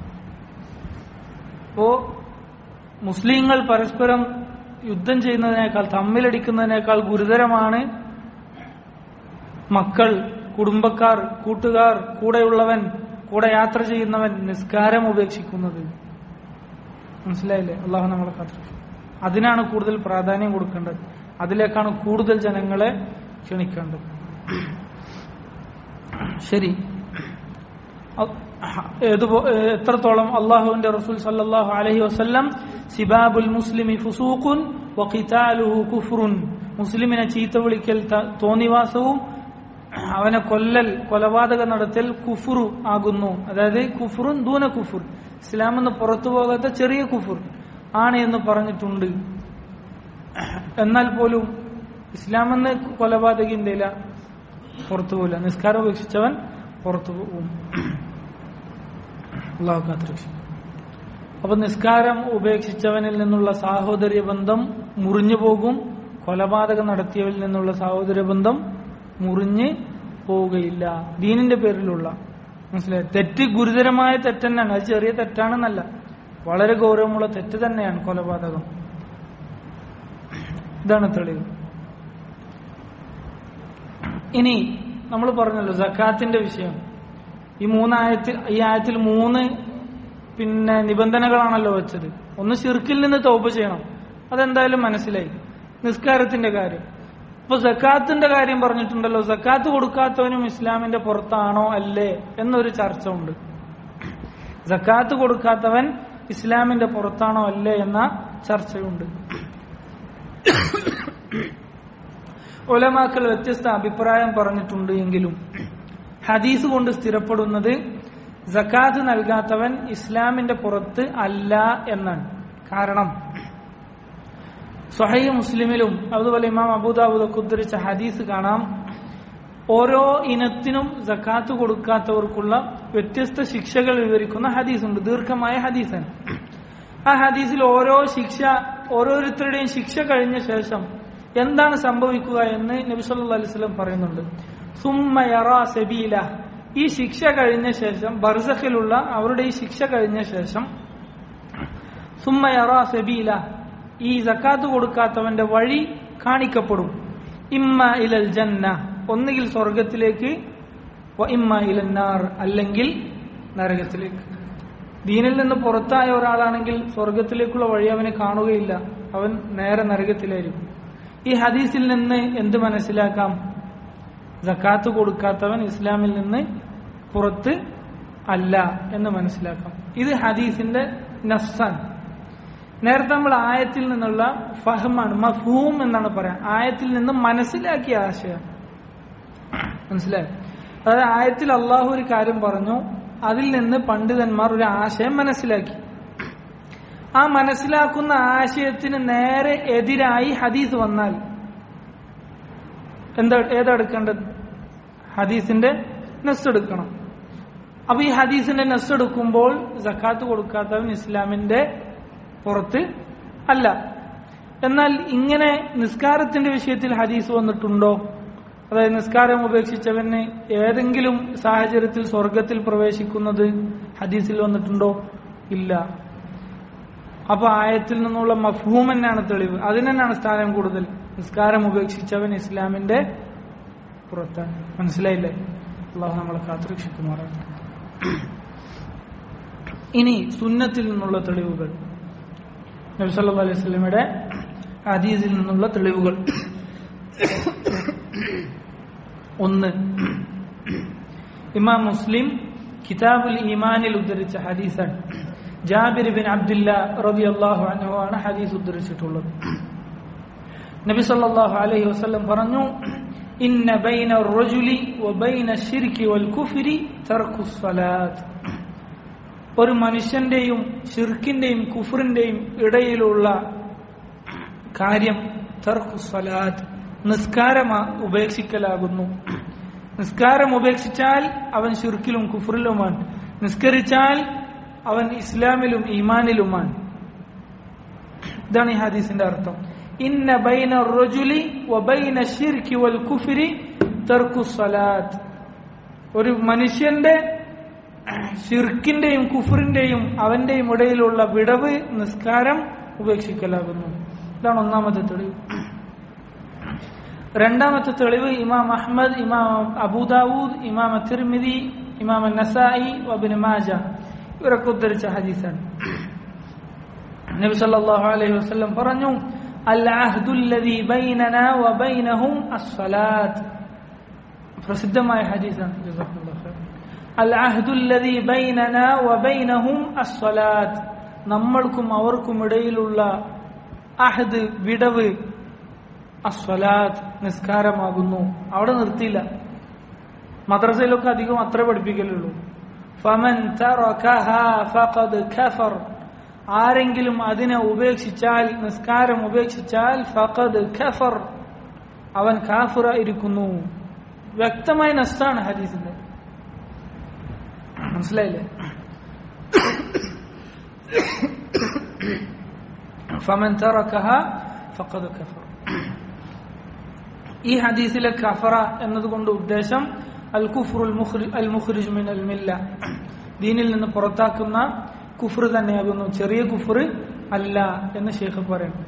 അപ്പോ മുസ്ലിങ്ങൾ പരസ്പരം യുദ്ധം ചെയ്യുന്നതിനേക്കാൾ തമ്മിലടിക്കുന്നതിനേക്കാൾ ഗുരുതരമാണ് മക്കൾ കുടുംബക്കാർ കൂട്ടുകാർ കൂടെയുള്ളവൻ കൂടെ യാത്ര ചെയ്യുന്നവൻ നിസ്കാരം ഉപേക്ഷിക്കുന്നത് മനസ്സിലായില്ലേ അള്ളാഹു നമ്മളെ കാത്തിരിക്കും അതിനാണ് കൂടുതൽ പ്രാധാന്യം കൊടുക്കേണ്ടത് അതിലേക്കാണ് കൂടുതൽ ജനങ്ങളെ ക്ഷണിക്കേണ്ടത് ശരി അ- ഏതുപോ- ഏ, എത്രത്തോളം അള്ളാഹുവിന്റെ റസൂൽ സല്ലല്ലാഹു അലൈഹി വസല്ലം സിബാബുൽ മുസ്ലിമി ഫുസൂഖുൻ വഖിതാലുഹു കുഫ്റുൻ മുസ്ലിമിനെ ചീത്ത വിളിക്കൽ ത- തോന്നിവാസവും അവനെ കൊല്ലൽ കൊലപാതകം നടത്തൽ കുഫുറു ആകുന്നു അതായത് കുഫുറുൻ ദൂന കുഫുർ ഇസ്ലാം എന്ന് പുറത്തു പോകാത്ത ചെറിയ കുഫുർ ആണ് എന്ന് പറഞ്ഞിട്ടുണ്ട് എന്നാൽ പോലും ഇസ്ലാം എന്ന് കൊലപാതകിന്റെ ഇല്ല പുറത്തു പോകില്ല നിസ്കാരം ഉപേക്ഷിച്ചവൻ പുറത്തു പോകും അള്ളാഹു കാത്തിരക്ഷിക്കും അപ്പൊ നിസ്കാരം ഉപേക്ഷിച്ചവനിൽ നിന്നുള്ള സാഹോദര്യ ബന്ധം മുറിഞ്ഞു പോകും കൊലപാതകം നടത്തിയവരിൽ നിന്നുള്ള സാഹോദര്യ ബന്ധം മുറിഞ്ഞ് പോവുകയില്ല ദീനിന്റെ പേരിലുള്ള മനസ്സിലായി തെറ്റ് ഗുരുതരമായ തെറ്റ് തന്നെയാണ് അത് ചെറിയ തെറ്റാണെന്നല്ല വളരെ ഗൗരവമുള്ള തെറ്റ് തന്നെയാണ് കൊലപാതകം ഇതാണ് തെളിവ് ഇനി നമ്മൾ പറഞ്ഞല്ലോ സക്കാത്തിന്റെ വിഷയം ഈ മൂന്നായത്തിൽ ഈ ആയത്തിൽ മൂന്ന് പിന്നെ നിബന്ധനകളാണല്ലോ വെച്ചത് ഒന്ന് ഷിർക്കിൽ നിന്ന് തൗബ ചെയ്യണം അതെന്തായാലും മനസ്സിലായി നിസ്കാരത്തിന്റെ കാര്യം ഇപ്പൊ സക്കാത്തിന്റെ കാര്യം പറഞ്ഞിട്ടുണ്ടല്ലോ സക്കാത്ത് കൊടുക്കാത്തവനും ഇസ്ലാമിന്റെ പുറത്താണോ അല്ലേ എന്നൊരു ചർച്ച ഉണ്ട് സക്കാത്ത് കൊടുക്കാത്തവൻ ഇസ്ലാമിന്റെ പുറത്താണോ അല്ലേ എന്ന ചർച്ചയുണ്ട് ഒലമാക്കൾ വ്യത്യസ്ത അഭിപ്രായം പറഞ്ഞിട്ടുണ്ട് എങ്കിലും ഹദീസ് കൊണ്ട് സ്ഥിരപ്പെടുന്നത് സക്കാത്ത് നൽകാത്തവൻ ഇസ്ലാമിന്റെ പുറത്ത് അല്ല എന്നാണ് കാരണം സ്വഹൈ മുസ്ലിമിലും അതുപോലെ ഇമാം അബൂദാബുദൊക്കെ ഉദ്ധരിച്ച ഹദീസ് കാണാം ഓരോ ഇനത്തിനും സക്കാത്ത് കൊടുക്കാത്തവർക്കുള്ള വ്യത്യസ്ത ശിക്ഷകൾ വിവരിക്കുന്ന ഹദീസുണ്ട് ദീർഘമായ ഹദീസാണ് ആ ഹദീസിൽ ഓരോ ശിക്ഷ ഓരോരുത്തരുടെയും ശിക്ഷ കഴിഞ്ഞ ശേഷം എന്താണ് സംഭവിക്കുക എന്ന് നബി സല്ലല്ലാഹു അലൈഹി വസല്ലം പറയുന്നുണ്ട് സുമ്മ യറാ സബീല ഈ ശിക്ഷ കഴിഞ്ഞ ശേഷം ബർസഖിലുള്ള അവരുടെ ഈ ശിക്ഷ കഴിഞ്ഞ ശേഷം സുമ്മ യറാ സബീല ഈ സക്കാത്ത് കൊടുക്കാത്തവന്റെ വഴി കാണിക്കപ്പെടും ഇമ്മ ഇലൽ ജന്ന ഒന്നുകിൽ സ്വർഗത്തിലേക്ക് വ ഇമ്മ ഇലന്നാർ അല്ലെങ്കിൽ നരകത്തിലേക്ക് ദീനിൽ നിന്ന് പുറത്തായ ഒരാളാണെങ്കിൽ സ്വർഗത്തിലേക്കുള്ള വഴി അവന് കാണുകയില്ല അവൻ നേരെ നരകത്തിലായിരിക്കും ഈ ഹദീസിൽ നിന്ന് എന്ത് മനസ്സിലാക്കാം സക്കാത്ത് കൊടുക്കാത്തവൻ ഇസ്ലാമിൽ നിന്ന് പുറത്ത് അല്ല എന്ന് മനസ്സിലാക്കാം ഇത് ഹദീസിന്റെ നഫ്സാൻ നേരത്തെ നമ്മൾ ആയത്തിൽ നിന്നുള്ള ഫഹമാണ് മഫൂം എന്നാണ് പറയാം ആയത്തിൽ നിന്ന് മനസ്സിലാക്കിയ ആശയം മനസ്സിലായി അതായത് ആയത്തിൽ അള്ളാഹു ഒരു കാര്യം പറഞ്ഞു അതിൽ നിന്ന് പണ്ഡിതന്മാർ ഒരു ആശയം മനസ്സിലാക്കി ആ മനസ്സിലാക്കുന്ന ആശയത്തിന് നേരെ എതിരായി ഹദീസ് വന്നാൽ എന്താ ഏതെടുക്കേണ്ടത് ഹദീസിന്റെ നെസ് എടുക്കണം അപ്പൊ ഈ ഹദീസിന്റെ നെസ് എടുക്കുമ്പോൾ ജക്കാത്ത് കൊടുക്കാത്തവൻ ഇസ്ലാമിന്റെ പുറത്ത് അല്ല എന്നാൽ ഇങ്ങനെ നിസ്കാരത്തിന്റെ വിഷയത്തിൽ ഹദീസ് വന്നിട്ടുണ്ടോ അതായത് നിസ്കാരം ഉപേക്ഷിച്ചവന് ഏതെങ്കിലും സാഹചര്യത്തിൽ സ്വർഗത്തിൽ പ്രവേശിക്കുന്നത് ഹദീസിൽ വന്നിട്ടുണ്ടോ ഇല്ല അപ്പൊ ആയത്തിൽ നിന്നുള്ള മഫ്ഹൂം തന്നെയാണ് തെളിവ് അതിന് തന്നെയാണ് സ്ഥാനം കൂടുതൽ നിസ്കാരം ഉപേക്ഷിച്ചവൻ ഇസ്ലാമിന്റെ പുറത്താണ് മനസ്സിലായില്ലേ അള്ളാഹു നമ്മളെ കാത്തുരക്ഷിക്കുമാറാണ് ഇനി സുന്നത്തിൽ നിന്നുള്ള തെളിവുകൾ നബി സല്ലല്ലാഹു അലൈഹി വസല്ലമയുടെ ഹദീസിൽ നിന്നുള്ള തെളിവുകൾ ഒന്ന് ഇമാം മുസ്ലിം കിതാബുൽ ഈമാനിൽ ഉദ്ധരിച്ച ഹദീസാണ് ജാബിർ ബിൻ അബ്ദുല്ല റളിയല്ലാഹു അൻഹു ആണ് ഹദീസ് ഉദ്ധരിച്ചിട്ടുള്ളത് നബി സല്ലല്ലാഹു അലൈഹി വസല്ലം പറഞ്ഞു ഇന്ന ബൈന റജുലി വബൈന ശിർക്കി വൽ കുഫ്രി തർക്കു സ്വലാത്ത് ഒരു മനുഷ്യന്റെയും ഷിർക്കിന്റെയും കുഫറിന്റെയും ഇടയിലുള്ള കാര്യം തർക്കു സ്വലാത്ത് നിസ്കാരം ഉപേക്ഷിക്കലാകുന്നു നിസ്കാരം ഉപേക്ഷിച്ചാൽ അവൻ ഷിർക്കിലും കുഫറിലുമാണ് നിസ്കരിച്ചാൽ അവൻ ഇസ്ലാമിലും ഈമാനിലുമാണ് ഇതാണ് ഈ ഹദീസിന്റെ അർത്ഥം ഇന്ന ബൈന റജുലി വബൈന ഷിർക്കി വൽ കുഫ്രി തർക്കു സ്വലാത്ത് ഒരു മനുഷ്യന്റെ ഷിർക്കിന്റെയും കുഫറിന്റെയും അവന്റെയും ഇടയിലുള്ള വിടവ് നിസ്കാരം ഉപേക്ഷിക്കലാകുന്നു ഇതാണ് ഒന്നാമത്തെ തെളിവ് രണ്ടാമത്തെ തെളിവ് ഇമാം അഹ്മദ് ഇമാം അബൂദാവൂദ് ഇമാം തിർമിദി ഇമാം നസായി വബിൻ മാജ ഇവരൊക്കെ ഉദ്ധരിച്ച ഹദീസാണ് നബി സല്ലല്ലാഹു അലൈഹി വസല്ലം പറഞ്ഞു അൽ അഹ്ദുല്ലദീ ബൈനനാ വബൈനഹും അസ്സലാത്ത് പ്രസിദ്ധമായ ഹദീസാണ് ജസാഖുല്ലാഹു ഖൈർ അൽ അഹ്ദുല്ലദീ ബൈനനാ വബൈനഹും അസ്സലാത്ത് നമ്മൾക്കും അവർക്കും ഇടയിലുള്ള അഹദ് വിടവ് അസ്വലാത്ത് നിസ്കാരമാകുന്നു അവിടെ നിർത്തിയില്ല മദ്രസയിലൊക്കെ അധികം അത്ര പഠിപ്പിക്കലുള്ളൂ ഫമൻ തറകഹാ ഫഖദ് കഫർ ആരെങ്കിലും അതിനെ ഉപേക്ഷിച്ചാൽ നിസ്കാരം ഉപേക്ഷിച്ചാൽ ഫഖദ് ഖഫർ അവൻ കാഫിറായിരിക്കുന്നു വ്യക്തമായ നസ്സാണ് ഹദീസിന്റെ മനസ്സിലായില്ലേ ഫമൻ തറകഹ ഫഖദ് കഫർ ഈ ഹദീസിലെ കഫറ എന്നതുകൊണ്ട് ഉദ്ദേശം അൽ കുഫ്റുൽ അൽ മുഖ്രിജ് മിൻ അൽ മില്ല ദീനിൽ നിന്ന് പുറത്താക്കുന്ന കുഫർ തന്നെയാകുന്നു ചെറിയ കുഫർ അല്ല എന്ന് ഷെയ്ഖ് പറയുന്നു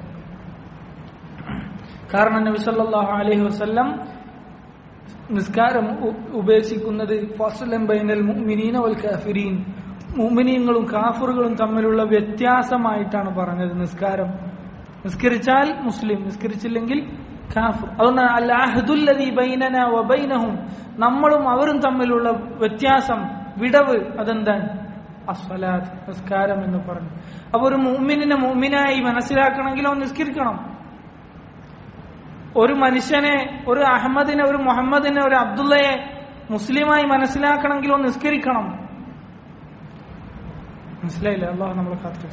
കാരണം നബി സല്ലല്ലാഹു അലൈഹി വസല്ലം നിസ്കാരം ഉപേക്ഷിക്കുന്നത് ഫസ്ലം ബൈനൽ മുഅ്മിനീന വൽ കാഫിരീൻ മുഅ്മിനീങ്ങളും കാഫറുകളും തമ്മിലുള്ള വ്യത്യാസമായിട്ടാണ് പറഞ്ഞത് നിസ്കാരം നിസ്കരിച്ചാൽ മുസ്ലിം നിസ്കരിച്ചില്ലെങ്കിൽ കാഫർ അതുകൊണ്ടാണ് അൽ അഹ്ദുല്ലദീ ബൈനന വബൈനഹും നമ്മളും അവരും തമ്മിലുള്ള വ്യത്യാസം വിടവ് അതെന്താണ് അസ്വലാത്ത് നിസ്കാരം എന്ന് പറഞ്ഞു അപ്പൊ ഒരു മുഅ്മിനിനെ മുഅ്മിനായി മനസ്സിലാക്കണമെങ്കിൽ അവൻ നിസ്കരിക്കണം ഒരു മനുഷ്യനെ ഒരു അഹമ്മദിനെ ഒരു മുഹമ്മദിനെ ഒരു അബ്ദുള്ളയെ മുസ്ലിമായി മനസ്സിലാക്കണമെങ്കിൽ അവൻ നിസ്കരിക്കണം മനസ്സിലായില്ലേ അള്ളാഹു നമ്മളെ കാത്തു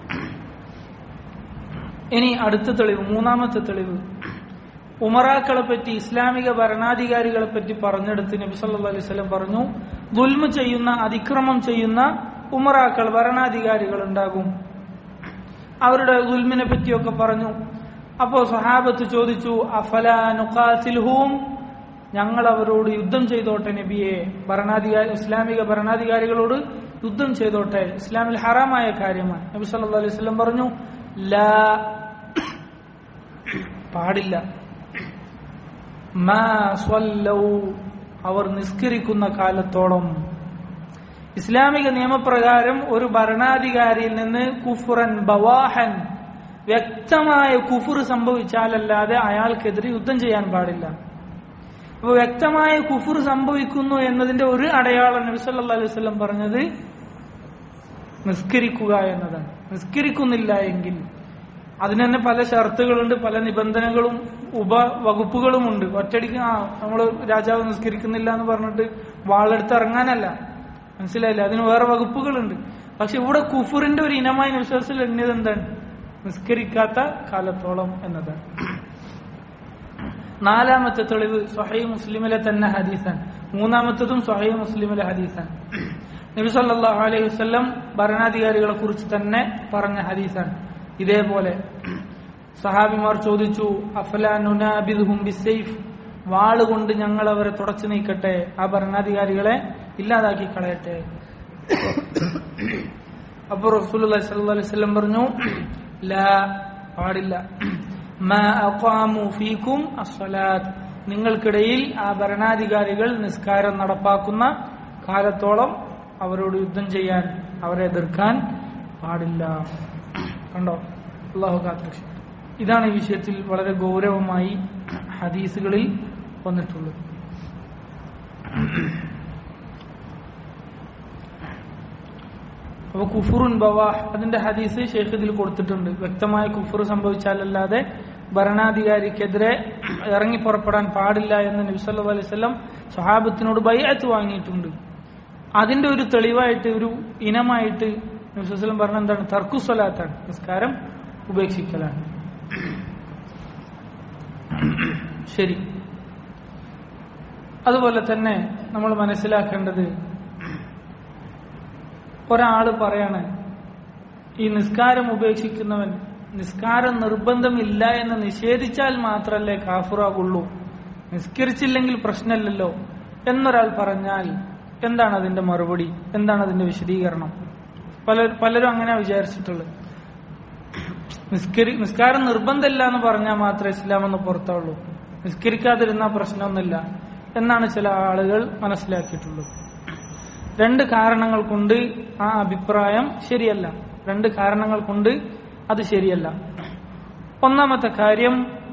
ഇനി അടുത്ത തെളിവ് മൂന്നാമത്തെ തെളിവ് ഉമറാക്കളെ പറ്റി ഇസ്ലാമിക ഭരണാധികാരികളെ പറ്റി പറഞ്ഞെടുത്ത് നബി സല്ലല്ലാഹു അലൈഹി വസല്ലം പറഞ്ഞു ദുൽമ ചെയ്യുന്ന അതിക്രമം ചെയ്യുന്ന ഉമറാക്കൾ ഭരണാധികാരികൾ ഉണ്ടാകും അവരുടെ ദുൽമിനെ പറ്റിയൊക്കെ പറഞ്ഞു അപ്പോ സഹാബത്ത് ചോദിച്ചു അഫല നുഖാത്തിൽഹൂം ഞങ്ങൾ അവരോട് യുദ്ധം ചെയ്തോട്ടെ നബിയെ ഭരണാധികാരി ഇസ്ലാമിക ഭരണാധികാരികളോട് യുദ്ധം ചെയ്തോട്ടെ ഇസ്ലാമിൽ ഹറാമായ കാര്യമാണ് നബി സല്ലല്ലാഹു അലൈഹി വസല്ലം പറഞ്ഞു ലാ പാടില്ല മാ സ്വല്ലൗ അവർ നിസ്കരിക്കുന്ന കാലത്തോളം ഇസ്ലാമിക നിയമപ്രകാരം ഒരു ഭരണാധികാരിയിൽ നിന്ന് കുഫുറൻ ബവാഹൻ വ്യക്തമായ കുഫുർ സംഭവിച്ചാലല്ലാതെ അയാൾക്കെതിരെ യുദ്ധം ചെയ്യാൻ പാടില്ല അപ്പൊ വ്യക്തമായ കുഫുർ സംഭവിക്കുന്നു എന്നതിന്റെ ഒരു അടയാളം നബി സല്ലല്ലാഹു അലൈഹി വസല്ലം പറഞ്ഞത് നിസ്കരിക്കുക എന്നതാണ് നിസ്കരിക്കുന്നില്ല എങ്കിൽ അതിന് തന്നെ പല ഷർത്തുകളുണ്ട് പല നിബന്ധനകളും ഉപവകുപ്പുകളുമുണ്ട് ഒറ്റടിക്ക് ആ നമ്മൾ രാജാവ് നിസ്കരിക്കുന്നില്ല എന്ന് പറഞ്ഞിട്ട് വാളെടുത്ത് ഇറങ്ങാനല്ല മനസ്സിലായില്ല അതിന് വേറെ വകുപ്പുകളുണ്ട് പക്ഷെ ഇവിടെ കുഫുറിന്റെ ഒരു ഇനമായി വിശ്വാസത്തിൽ എണ്ണിയത് എന്താണ് നിസ്കരിക്കാത്ത കാലത്തോളം എന്നതാണ് നാലാമത്തെ തെളിവ് സ്വഹൈ മുസ്ലിമിലെ തന്നെ ഹദീസാൻ മൂന്നാമത്തതും സ്വഹൈ മുസ്ലിമിലെ ഹദീസാൻ നബി സല്ലല്ലാഹു അലൈഹി വസല്ലം ഭരണാധികാരികളെ കുറിച്ച് തന്നെ പറഞ്ഞ ഹദീസാൻ ഇതേപോലെ സഹാബിമാർ ചോദിച്ചു അഫലാനുനാബിദുഹും ബിസൈഫ് വാളുകൊണ്ട് ഞങ്ങൾ അവരെ തുടച്ചു നീക്കട്ടെ ആ ഭരണാധികാരികളെ ഇല്ലാതാക്കി കളയട്ടെ അപ്പൊ റസൂലുള്ളാഹി സ്വല്ലല്ലാഹു അലൈഹി വസല്ലം പറഞ്ഞു ലാ പാടില്ല മാ അഖാമു ഫീകും അസ്സലാത്ത് നിങ്ങൾക്കിടയിൽ ആ ഭരണാധികാരികൾ നിസ്കാരം നടപ്പാക്കുന്ന കാലത്തോളം അവരോട് യുദ്ധം ചെയ്യാൻ അവരെ എതിർക്കാൻ പാടില്ല കണ്ടോ അള്ളാഹു കാത്തുരക്ഷ ഇതാണ് ഈ വിഷയത്തിൽ വളരെ ഗൗരവമായി ഹദീസുകളിൽ വന്നിട്ടുള്ളത് അപ്പൊ കുഫുറുൻ ബവാഹ് അതിന്റെ ഹദീസ് ഷെയ്ഖ് ഇതിൽ കൊടുത്തിട്ടുണ്ട് വ്യക്തമായ കുഫുർ സംഭവിച്ചാലല്ലാതെ ഭരണാധികാരിക്കെതിരെ ഇറങ്ങി പുറപ്പെടാൻ പാടില്ല എന്ന് നബി സല്ലല്ലാഹു അലൈഹി വസല്ലം സ്വഹാബത്തിനോട് ബൈഅത്ത് വാങ്ങിയിട്ടുണ്ട് അതിന്റെ ഒരു തെളിവായിട്ട് ഒരു ഇനമായിട്ട് നബി സല്ലല്ലാഹു അലൈഹി വസല്ലം പറഞ്ഞ എന്താണ് തർക്കുസ്വലാത്താണ് നിസ്കാരം ഉപേക്ഷിക്കലാണ് ശരി അതുപോലെ തന്നെ നമ്മൾ മനസ്സിലാക്കേണ്ടത് ഒരാള് പറയാണ് ഈ നിസ്കാരം ഉപേക്ഷിക്കുന്നവൻ നിസ്കാരം നിർബന്ധമില്ല എന്ന് നിഷേധിച്ചാൽ മാത്രല്ലേ കാഫുറാകുള്ളൂ നിസ്കരിച്ചില്ലെങ്കിൽ പ്രശ്നമില്ലല്ലോ എന്നൊരാൾ പറഞ്ഞാൽ എന്താണ് അതിന്റെ മറുപടി എന്താണ് അതിന്റെ വിശദീകരണം പല പലരും അങ്ങനെ വിചാരിച്ചിട്ടുള്ളത് നിസ്കരി നിസ്കാരം നിർബന്ധമില്ല എന്ന് പറഞ്ഞാൽ മാത്രമേ ഇസ്ലാം എന്ന് പുറത്തുള്ളൂ നിസ്കരിക്കാതിരുന്ന പ്രശ്നമൊന്നുമില്ല എന്നാണ് ചില ആളുകൾ മനസ്സിലാക്കിയിട്ടുള്ളത് രണ്ട് കാരണങ്ങൾ കൊണ്ട് ആ അഭിപ്രായം ശരിയല്ല രണ്ട് കാരണങ്ങൾ കൊണ്ട് അത് ശരിയല്ല ഒന്നാമത്തെ കാര്യം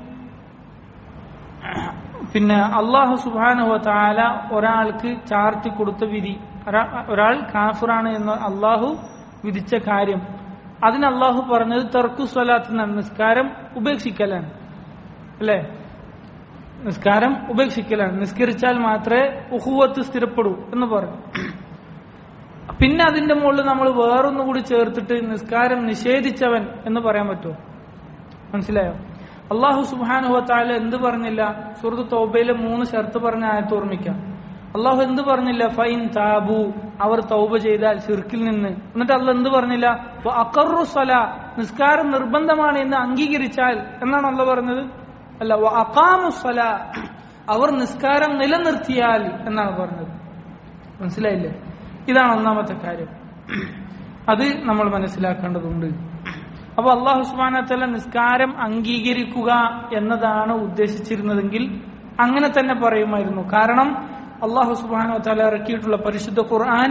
പിന്നെ അള്ളാഹു സുബാനുവ താല ഒരാൾക്ക് ചാർത്തി കൊടുത്ത വിധി ഒരാൾ കാഫിറാണ് എന്ന് അള്ളാഹു വിധിച്ച കാര്യം അതിന് അള്ളാഹു പറഞ്ഞത് തെർക്കു സ്വലാത്ത് എന്നാണ് നിസ്കാരം ഉപേക്ഷിക്കലാണ് അല്ലേ നിസ്കാരം ഉപേക്ഷിക്കലാണ് നിസ്കരിച്ചാൽ മാത്രമേ ഉഹുവത്ത് സ്ഥിരപ്പെടൂ എന്ന് പറഞ്ഞു പിന്നെ അതിന്റെ മുകളിൽ നമ്മൾ വേറൊന്നുകൂടി ചേർത്തിട്ട് നിസ്കാരം നിഷേധിച്ചവൻ എന്ന് പറയാൻ പറ്റുമോ മനസ്സിലായോ അള്ളാഹു സുബാനുഹത്താല എന്ത് പറഞ്ഞില്ല സുഹൃത്ത് തൗബയിലെ മൂന്ന് ഷർത്ത് പറഞ്ഞ ആയത്ത് ഓർമ്മിക്കാം അള്ളാഹു എന്ത് പറഞ്ഞില്ല ഫൈൻ താബു അവർ തൗബ ചെയ്താൽ ഷിർക്കിൽ നിന്ന് എന്നിട്ട് അല്ല എന്ത് പറഞ്ഞില്ല അക്കറു സ്വല നിസ്കാരം നിർബന്ധമാണ് എന്ന് അംഗീകരിച്ചാൽ എന്നാണ് അല്ല പറഞ്ഞത് അല്ല അക്കാമു സ്വല അവർ നിസ്കാരം നിലനിർത്തിയാൽ എന്നാണ് പറഞ്ഞത് മനസ്സിലായില്ലേ ഇതാണ് ഒന്നാമത്തെ കാര്യം അത് നമ്മൾ മനസ്സിലാക്കേണ്ടതുണ്ട് അപ്പൊ അള്ളാഹു സുബാനത്തല്ല നിസ്കാരം അംഗീകരിക്കുക എന്നതാണ് ഉദ്ദേശിച്ചിരുന്നതെങ്കിൽ അങ്ങനെ തന്നെ പറയുമായിരുന്നു കാരണം അള്ളാഹു സുബാനു തല ഇറക്കിയിട്ടുള്ള പരിശുദ്ധ ഖുർആൻ